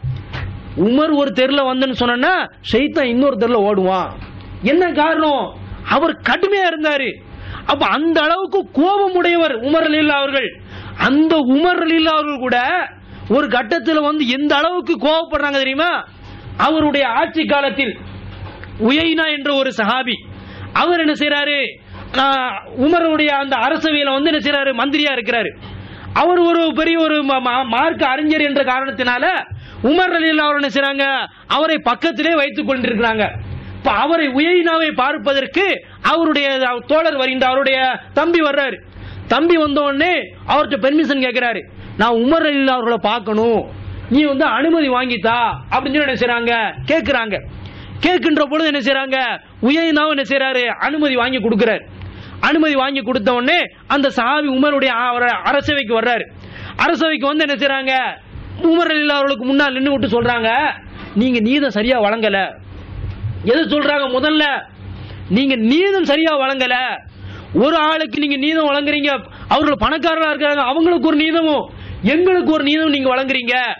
உமர் ஒரு தெருல வந்துன்னு சொன்னா ஷைத்தான் இன்னொரு தெருல ஓடுவான் என்ன காரணம் அவர் கடுமையா இருந்தாரு அப்ப அந்த அளவுக்கு கோபம் உடையவர் உமர் அலில்லா அவர்கள் அந்த உமர் அலில்லா அவர்கள் கூட ஒரு கட்டத்தில் வந்து எந்த அளவுக்கு கோபப்படுறாங்க தெரியுமா அவருடைய ஆட்சி காலத்தில் உயைனா என்ற ஒரு சஹாபி அவர் என்ன செய்யறாரு ஆஹ், உமருடைய அந்த அரசவையில வந்து என்ன செய்யறாரு மந்திரியா இருக்கிறாரு அவர் ஒரு பெரிய ஒரு ம- ம- மார்க்க அறிஞர் என்ற காரணத்தினால உமர் அலி அவர் என்ன செய்றாங்க அவரை பக்கத்திலே வைத்துக் கொண்டிருக்கிறாங்க இப்ப அவரை உயைனாவை பார்ப்பதற்கு அவருடைய தோழர் வருகின்ற அவருடைய தம்பி வர்றாரு தம்பி வந்த உடனே அவர்கிட்ட பெர்மிஷன் கேட்கிறாரு நான் உமர் அலி அவர்களை பார்க்கணும் நீ வந்து அனுமதி வாங்கித்தா அப்படின்னு சொல்லி என்ன செய்றாங்க கேட்கிறாங்க கேட்கின்ற பொழுது என்ன செய்றாங்க உயர்ந்தாவும் என்ன செய்றாரு அனுமதி வாங்கி கொடுக்கிறார் அனுமதி வாங்கி கொடுத்த உடனே அந்த சஹாபி உமருடைய அ- அரசவைக்கு வர்றாரு அரசவைக்கு வந்து என்ன செய்றாங்க உமர் அலி அவர்களுக்கு முன்னால் நின்று விட்டு சொல்றாங்க நீங்க நீதம் சரியா வழங்கல எது சொல்றாங்க முதல்ல நீங்க நீதம் சரியா வழங்கல ஒரு ஆளுக்கு நீங்க நீதம் வழங்குறீங்க அவர்கள் பணக்காரர்களா இருக்கிறாங்க அவங்களுக்கு ஒரு நீதமும் எங்களுக்கு ஒரு நீதம் நீங்க வழங்குறீங்க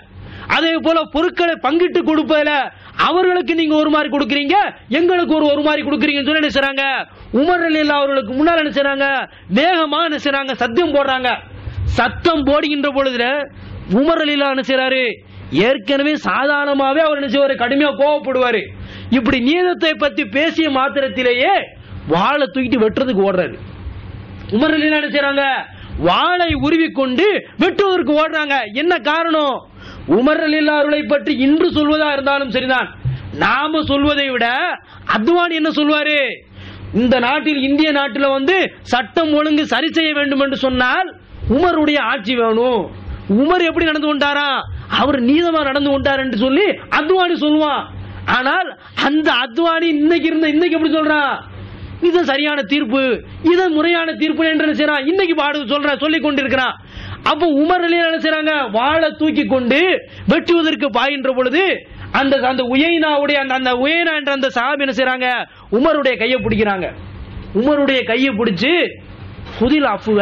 அதே போல பொருட்களை பங்கிட்டு கொடுப்பதுல அவர்களுக்கு நீங்க ஒரு மாதிரி கொடுக்குறீங்க எங்களுக்கு ஒரு ஒரு மாதிரி கொடுக்குறீங்கன்னு சொல்லி என்ன செய்றாங்க உமர் அலி அவர்களுக்கு முன்னால் என்ன செய்றாங்க வேகமா என்ன செய்றாங்க சத்தியம் போடுறாங்க சத்தம் போடுகின்ற பொழுதுல உமர் அலி என்ன செய்றாரு ஏற்கனவே சாதாரணமாவே அவர் என்ன செய்வாரு கடுமையா கோவப்படுவாரு இப்படி நீதத்தை பத்தி பேசிய மாத்திரத்திலேயே வாளை தூக்கிட்டு வெட்டுறதுக்கு ஓடுறாரு உமர் அலி என்ன செய்றாங்க வாளை உருவி கொண்டு வெட்டுவதற்கு ஓடுறாங்க என்ன காரணம் உமர் அலி அவர்களை பற்றி இன்று சொல்வதா இருந்தாலும் சரிதான் நாம சொல்வதை விட அத்வானி என்ன சொல்வாரு இந்த நாட்டில் இந்திய நாட்டில் வந்து சட்டம் ஒழுங்கு சரி செய்ய வேண்டும் என்று சொன்னால் உமருடைய ஆட்சி வேணும் உமர் எப்படி நடந்து கொண்டாரா அவர் நீதமா நடந்து கொண்டார் என்று சொல்லி அத்வானி சொல்லுவான் ஆனால் அந்த அத்வானி இன்னைக்கு இருந்த இன்னைக்கு எப்படி சொல்றான் இது சரியான தீர்ப்பு இது முறையான தீர்ப்பு என்று என்ன செய்றான் இன்னைக்கு பாடு சொல்ற சொல்லி கொண்டிருக்கிறான் அப்போ உமர் அலி என்ன செய்றாங்க வாளை தூக்கி கொண்டு வெட்டுவதற்கு பாயின்ற பொழுது அந்த அந்த உயைனாவுடைய அந்த அந்த உயைனா என்ற அந்த சாபி என்ன செய்றாங்க உமருடைய கையை பிடிக்கிறாங்க உமருடைய கையை பிடிச்சு புதில் அஃபுவ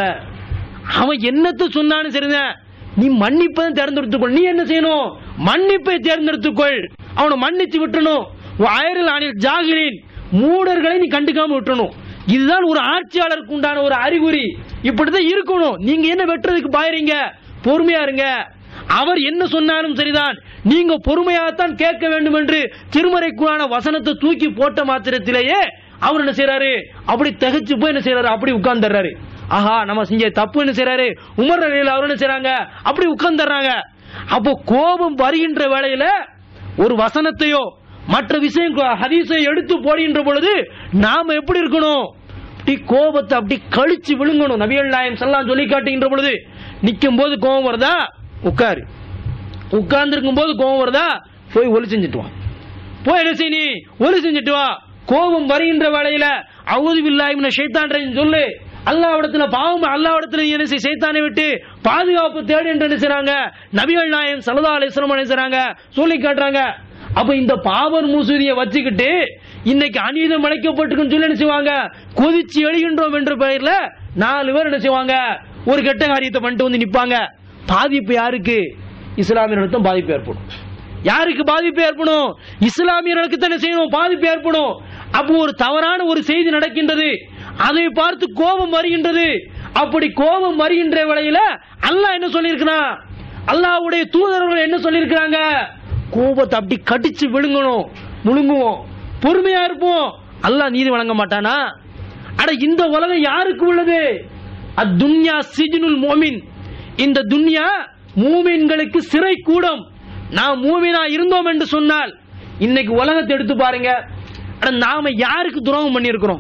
அவன் என்னத்த சொன்னான்னு சரிதான் நீ மன்னிப்பை தேர்ந்தெடுத்துக்கொள் நீ என்ன செய்யணும் மன்னிப்பை தேர்ந்தெடுத்துக்கொள் அவனை மன்னிச்சு விட்டணும் அயரில் அணில் ஜாகிரின் மூடர்களை நீ கண்டுக்காம விட்டணும் இதுதான் ஒரு ஆட்சியாளருக்கு உண்டான ஒரு அறிகுறி இப்படிதான் இருக்கணும் நீங்க என்ன வெட்டுறதுக்கு பாயறீங்க பொறுமையா இருங்க அவர் என்ன சொன்னாலும் சரிதான் நீங்க பொறுமையாகத்தான் கேட்க வேண்டும் என்று திருமறைக்குள்ளான வசனத்தை தூக்கி போட்ட மாத்திரத்திலேயே அவர் என்ன செய்றாரு அப்படி தகைச்சு போய் என்ன செய்றாரு அப்படி உட்கார்ந்துறாரு ஆஹா நம்ம செஞ்ச தப்பு என்ன செய்றாரு உமர் அலியில் அவர் என்ன செய்றாங்க அப்படி உட்கார்ந்துறாங்க அப்போ கோபம் வருகின்ற வேளையில ஒரு வசனத்தையோ மற்ற விஷயம் ஹதீஸை எடுத்து போடுகின்ற பொழுது நாம எப்படி இருக்கணும் அப்படி கோபத்தை அப்படி கழிச்சு விழுங்கணும் நபிகள் நாயம் செல்லாம் சொல்லி காட்டுகின்ற பொழுது நிற்கும் போது கோபம் வருதா உட்காரு உட்கார்ந்து போது கோபம் வருதா போய் ஒலி செஞ்சுட்டு வா போய் என்ன செய் நீ ஒலி செஞ்சுட்டு வா கோபம் வருகின்ற வேளையில அவுது பில்லாஹிமின ஷைத்தான் சொல்லு அல்லாவிடத்துல பாவம் அல்லாவிடத்துல நீ என்ன செய் சைத்தானை விட்டு பாதுகாப்பு தேடு என்று என்ன செய்றாங்க நபிகள் நாயம் சல்லா அலிஸ்லாம் என்ன செய்றாங்க சொல்லி காட்டுறாங்க அப்ப இந்த பாவர் மூசூதியை வச்சுக்கிட்டு இன்னைக்கு அநீதம் அழைக்கப்பட்டிருக்குன்னு சொல்லி என்ன செய்வாங்க கொதிச்சு எழுகின்றோம் என்ற பெயர்ல நாலு பேர் என்ன செய்வாங்க ஒரு கெட்ட காரியத்தை பண்ணிட்டு வந்து நிப்பாங்க பாதிப்பு யாருக்கு இஸ்லாமியர்களுக்கு தான் பாதிப்பு ஏற்படும் யாருக்கு பாதிப்பு ஏற்படும் இஸ்லாமியர்களுக்கு தானே செய்யணும் பாதிப்பு ஏற்படும் அப்போ ஒரு தவறான ஒரு செய்தி நடக்கின்றது அதை பார்த்து கோபம் வருகின்றது அப்படி கோபம் வருகின்ற வேளையில அல்லாஹ் என்ன சொல்லியிருக்கிறான் அல்லாஹ்வுடைய தூதர்கள் என்ன சொல்லியிருக்கிறாங்க கோபத்தை அப்படி கடிச்சு விழுங்கணும் முழுங்குவோம் பொறுமையா இருப்போம் அல்லாஹ் நீதி வழங்க மாட்டானா அட இந்த உலகம் யாருக்கு உள்ளது அத்துன்யா சிஜினுல் மோமின் இந்த துன்யா மூமின்களுக்கு சிறை கூடம் நாம் மூமினா இருந்தோம் என்று சொன்னால் இன்னைக்கு உலகத்தை எடுத்து பாருங்க அட நாம யாருக்கு துரோகம் பண்ணியிருக்கிறோம்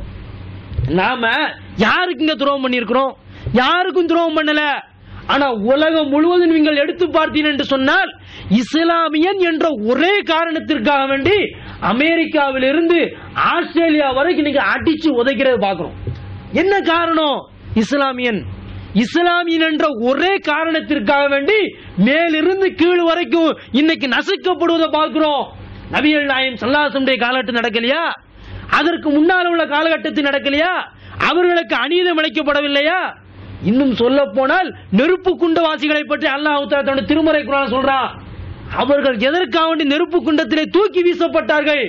நாம யாருக்குங்க துரோகம் பண்ணியிருக்கிறோம் யாருக்கும் துரோகம் பண்ணல ஆனா உலகம் முழுவதும் நீங்கள் எடுத்து பார்த்தீர்கள் என்று சொன்னால் இஸ்லாமியன் என்ற ஒரே காரணத்திற்காக வேண்டி அமெரிக்காவிலிருந்து ஆஸ்திரேலியா வரைக்கும் நீங்க அடிச்சு உதைக்கிறது பார்க்கிறோம் என்ன காரணம் இஸ்லாமியன் இஸ்லாமியன் என்ற ஒரே காரணத்திற்காக வேண்டி மேலிருந்து கீழ் வரைக்கும் இன்னைக்கு நசுக்கப்படுவதை பார்க்கிறோம் நபிகள் நாயம் சல்லாசமுடைய காலகட்டம் நடக்கலையா அதற்கு முன்னால் உள்ள காலகட்டத்தில் நடக்கலையா அவர்களுக்கு அநீதம் இழைக்கப்படவில்லையா இன்னும் சொல்ல போனால் நெருப்பு குண்டவாசிகளை பற்றி அல்லாஹ் தன்னுடைய திருமறை குரான் சொல்றான் அவர்கள் எதற்காக வேண்டி நெருப்பு குண்டத்திலே தூக்கி வீசப்பட்டார்கள்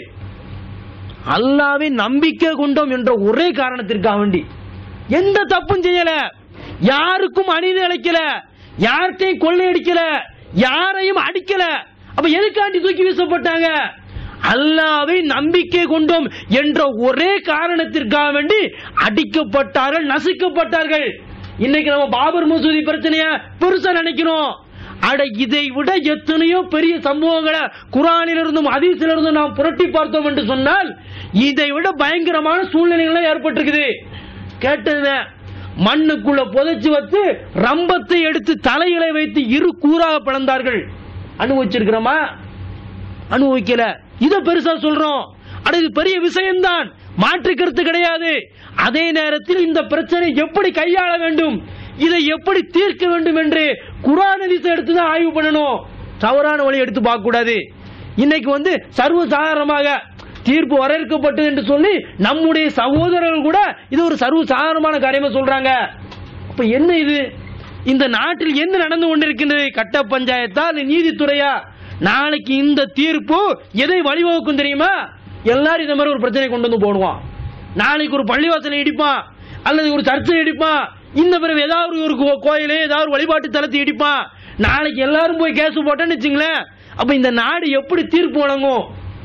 அல்லாவை நம்பிக்கை கொண்டோம் என்ற ஒரே காரணத்திற்காக வேண்டி எந்த தப்பும் செய்யல யாருக்கும் அநீதி அழைக்கல யார்கிட்டையும் கொள்ளையடிக்கல யாரையும் அடிக்கல அப்ப எதுக்காண்டி தூக்கி வீசப்பட்டாங்க அல்லாவை நம்பிக்கை கொண்டோம் என்ற ஒரே காரணத்திற்காக வேண்டி அடிக்கப்பட்டார்கள் நசுக்கப்பட்டார்கள் இன்னைக்கு நம்ம பாபர் மசூதி பிரச்சனைய பெருசா நினைக்கிறோம் அட இதை விட எத்தனையோ பெரிய சம்பவங்களை குரானிலிருந்தும் அதிசிலிருந்தும் நாம் புரட்டி பார்த்தோம் என்று சொன்னால் இதை விட பயங்கரமான சூழ்நிலைகள் ஏற்பட்டிருக்குது கேட்டது மண்ணுக்குள்ள புதைச்சு வச்சு ரம்பத்தை எடுத்து தலைகளை வைத்து இரு கூறாக பிளந்தார்கள் அனுபவிச்சிருக்கிறோமா அனுபவிக்கல இத பெருசா சொல்றோம் அட இது பெரிய விஷயம்தான் மாற்று கருத்து கிடையாது அதே நேரத்தில் இந்த பிரச்சனை எப்படி கையாள வேண்டும் இதை எப்படி தீர்க்க வேண்டும் என்று குரான் ஹதீஸை எடுத்து தான் ஆய்வு பண்ணணும் தவறான வழி எடுத்து பார்க்க கூடாது இன்னைக்கு வந்து சர்வ சாதாரணமாக தீர்ப்பு வரவேற்கப்பட்டது என்று சொல்லி நம்முடைய சகோதரர்கள் கூட இது ஒரு சர்வ சாதாரணமான காரியமா சொல்றாங்க அப்ப என்ன இது இந்த நாட்டில் என்ன நடந்து கொண்டிருக்கின்றது கட்ட பஞ்சாயத்தா அது நீதித்துறையா நாளைக்கு இந்த தீர்ப்பு எதை வழிவகுக்கும் தெரியுமா எல்லாரும் இந்த மாதிரி ஒரு பிரச்சனை கொண்டு வந்து போடுவான் நாளைக்கு ஒரு பள்ளிவாசலை இடிப்பான் அல்லது ஒரு சர்ச்சை இடிப்பான் இந்த பிறகு ஏதாவது ஒரு கோ- கோயிலே ஏதாவது ஒரு வழிபாட்டு தலத்தை இடிப்பான் நாளைக்கு எல்லாரும் போய் கேஸ் போட்டேன்னு வச்சுங்களேன் அப்ப இந்த நாடு எப்படி தீர்ப்பு வழங்கும்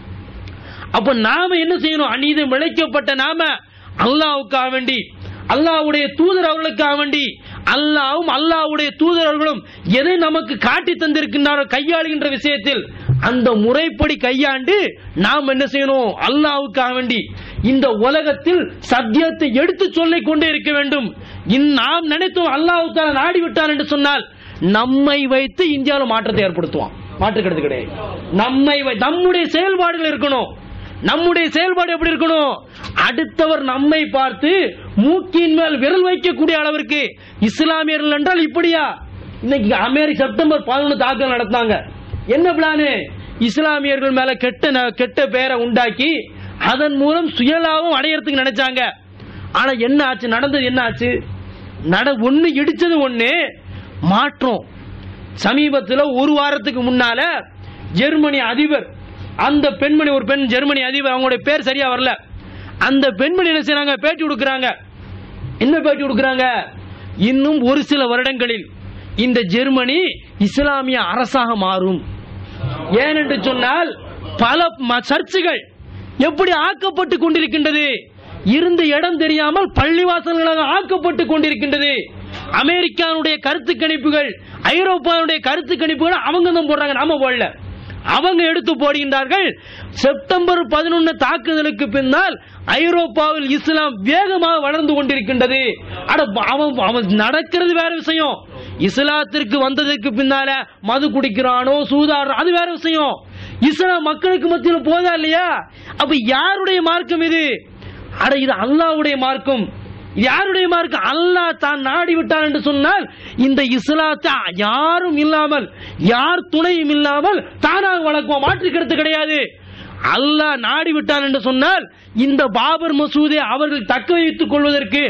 அப்ப நாம என்ன செய்யணும் அநீதம் இழைக்கப்பட்ட நாம அல்லாவுக்காக வேண்டி அல்லாஹ்வுடைய தூதர் அவர்களுக்காக வேண்டி அல்லாவும் அல்லாஹ்வுடைய தூதர் அவர்களும் எதை நமக்கு காட்டி தந்திருக்கின்றாரோ கையாளுகின்ற விஷயத்தில் அந்த முறைப்படி கையாண்டு நாம் என்ன செய்யணும் அல்லாஹ்வுக்காக வேண்டி இந்த உலகத்தில் சத்தியத்தை எடுத்து சொல்லிக் கொண்டே இருக்க வேண்டும் இந் நாம் நினைத்தோம் அல்லாஹ்வுக்காக நாடி விட்டார் என்று சொன்னால் நம்மை வைத்து இந்தியாவில் மாற்றத்தை ஏற்படுத்துவான் மாற்றுக்கிறது கிடையாது நம்மை வை- நம்முடைய செயல்பாடுகள் இருக்கணும் நம்முடைய செயல்பாடு எப்படி இருக்கணும் அடுத்தவர் நம்மை பார்த்து மூக்கின் மேல் விரல் வைக்கக்கூடிய அளவிற்கு இஸ்லாமியர்கள் என்றால் இப்படியா இன்னைக்கு அமெரிக்க செப்டம்பர் பதினொன்று தாக்கல் நடத்தாங்க என்ன பிளானு இஸ்லாமியர்கள் மேல கெட்ட ந- கெட்ட பெயரை உண்டாக்கி அதன் மூலம் சுயலாபம் அடையறதுக்கு நினைச்சாங்க ஆனா என்ன ஆச்சு நடந்தது என்ன ஆச்சு நட ஒண்ணு இடிச்சது ஒண்ணு மாற்றம் சமீபத்தில் ஒரு வாரத்துக்கு முன்னால ஜெர்மனி அதிபர் அந்த பெண்மணி ஒரு பெண் ஜெர்மனி அதிபர் அவங்களுடைய பேர் சரியா வரல அந்த பெண்மணி என்ன செய்றாங்க பேட்டி கொடுக்கறாங்க என்ன பேட்டி கொடுக்கறாங்க இன்னும் ஒரு சில வருடங்களில் இந்த ஜெர்மனி இஸ்லாமிய அரசாக மாறும் ஏனென்று சொன்னால் பல ம- சர்ச்சுகள் எப்படி ஆக்கப்பட்டு கொண்டிருக்கின்றது இருந்த இடம் தெரியாமல் பள்ளிவாசல்களாக ஆக்கப்பட்டு கொண்டிருக்கின்றது அமெரிக்காவுடைய கருத்து கணிப்புகள் ஐரோப்பாவுடைய கருத்து கணிப்புகள் அவங்க தான் போடுறாங்க நாம போடல அவங்க எடுத்து போடுகின்றார்கள் செப்டம்பர் பதினொன்னு தாக்குதலுக்கு பின்னால் ஐரோப்பாவில் இஸ்லாம் வேகமாக வளர்ந்து கொண்டிருக்கின்றது அட அவன் அவன் நடக்கிறது வேற விஷயம் இஸ்லாத்திற்கு வந்ததற்கு பின்னால மது குடிக்கிறானோ சூதாடுறான் அது வேற விஷயம் இஸ்லாம் மக்களுக்கு மத்தியில் போதா இல்லையா அப்ப யாருடைய மார்க்கம் இது அட இது அல்லாஹ்வுடைய மார்க்கம் இது யாருடைய மார்க்கம் அல்லாஹ் தான் நாடி விட்டான் என்று சொன்னால் இந்த இஸ்லாத்தை யாரும் இல்லாமல் யார் துணையும் இல்லாமல் தானாக வளர்க்குவோம் மாற்றுக்கிறது கிடையாது அல்லாஹ் நாடி விட்டான் என்று சொன்னால் இந்த பாபர் மசூதை அவர்கள் தக்க வைத்துக் கொள்வதற்கு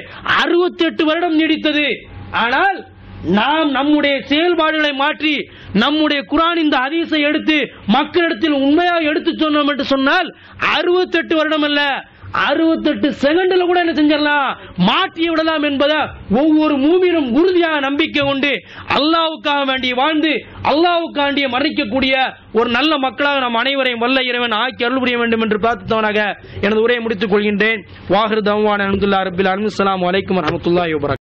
68 வருடம் நீடித்தது ஆனால் நாம் நம்முடைய செயல்பாடுகளை மாற்றி நம்முடைய குரான் இந்த ஹதீஸை எடுத்து மக்களிடத்தில் உண்மையாக எடுத்து சொன்னோம் என்று சொன்னால் 68 வருடம் அல்ல அறுபத்தெட்டு செகண்ட்ல கூட என்ன செஞ்சிடலாம் மாற்றி விடலாம் என்பதை ஒவ்வொரு மூமியிலும் உறுதியாக நம்பிக்கை கொண்டு அல்லாவுக்காக வேண்டி வாழ்ந்து அல்லாவுக்காண்டிய மறைக்கக்கூடிய ஒரு நல்ல மக்களாக நாம் அனைவரையும் வல்ல இறைவன் ஆக்கி அருள் புரிய வேண்டும் என்று பிரார்த்தித்தவனாக எனது உரையை முடித்துக் கொள்கின்றேன் வாஹிர் தவான் அஹமதுல்லா ரபில் அலுவலாம் வலைக்கம் வரமத்துல்லாஹி வபரக்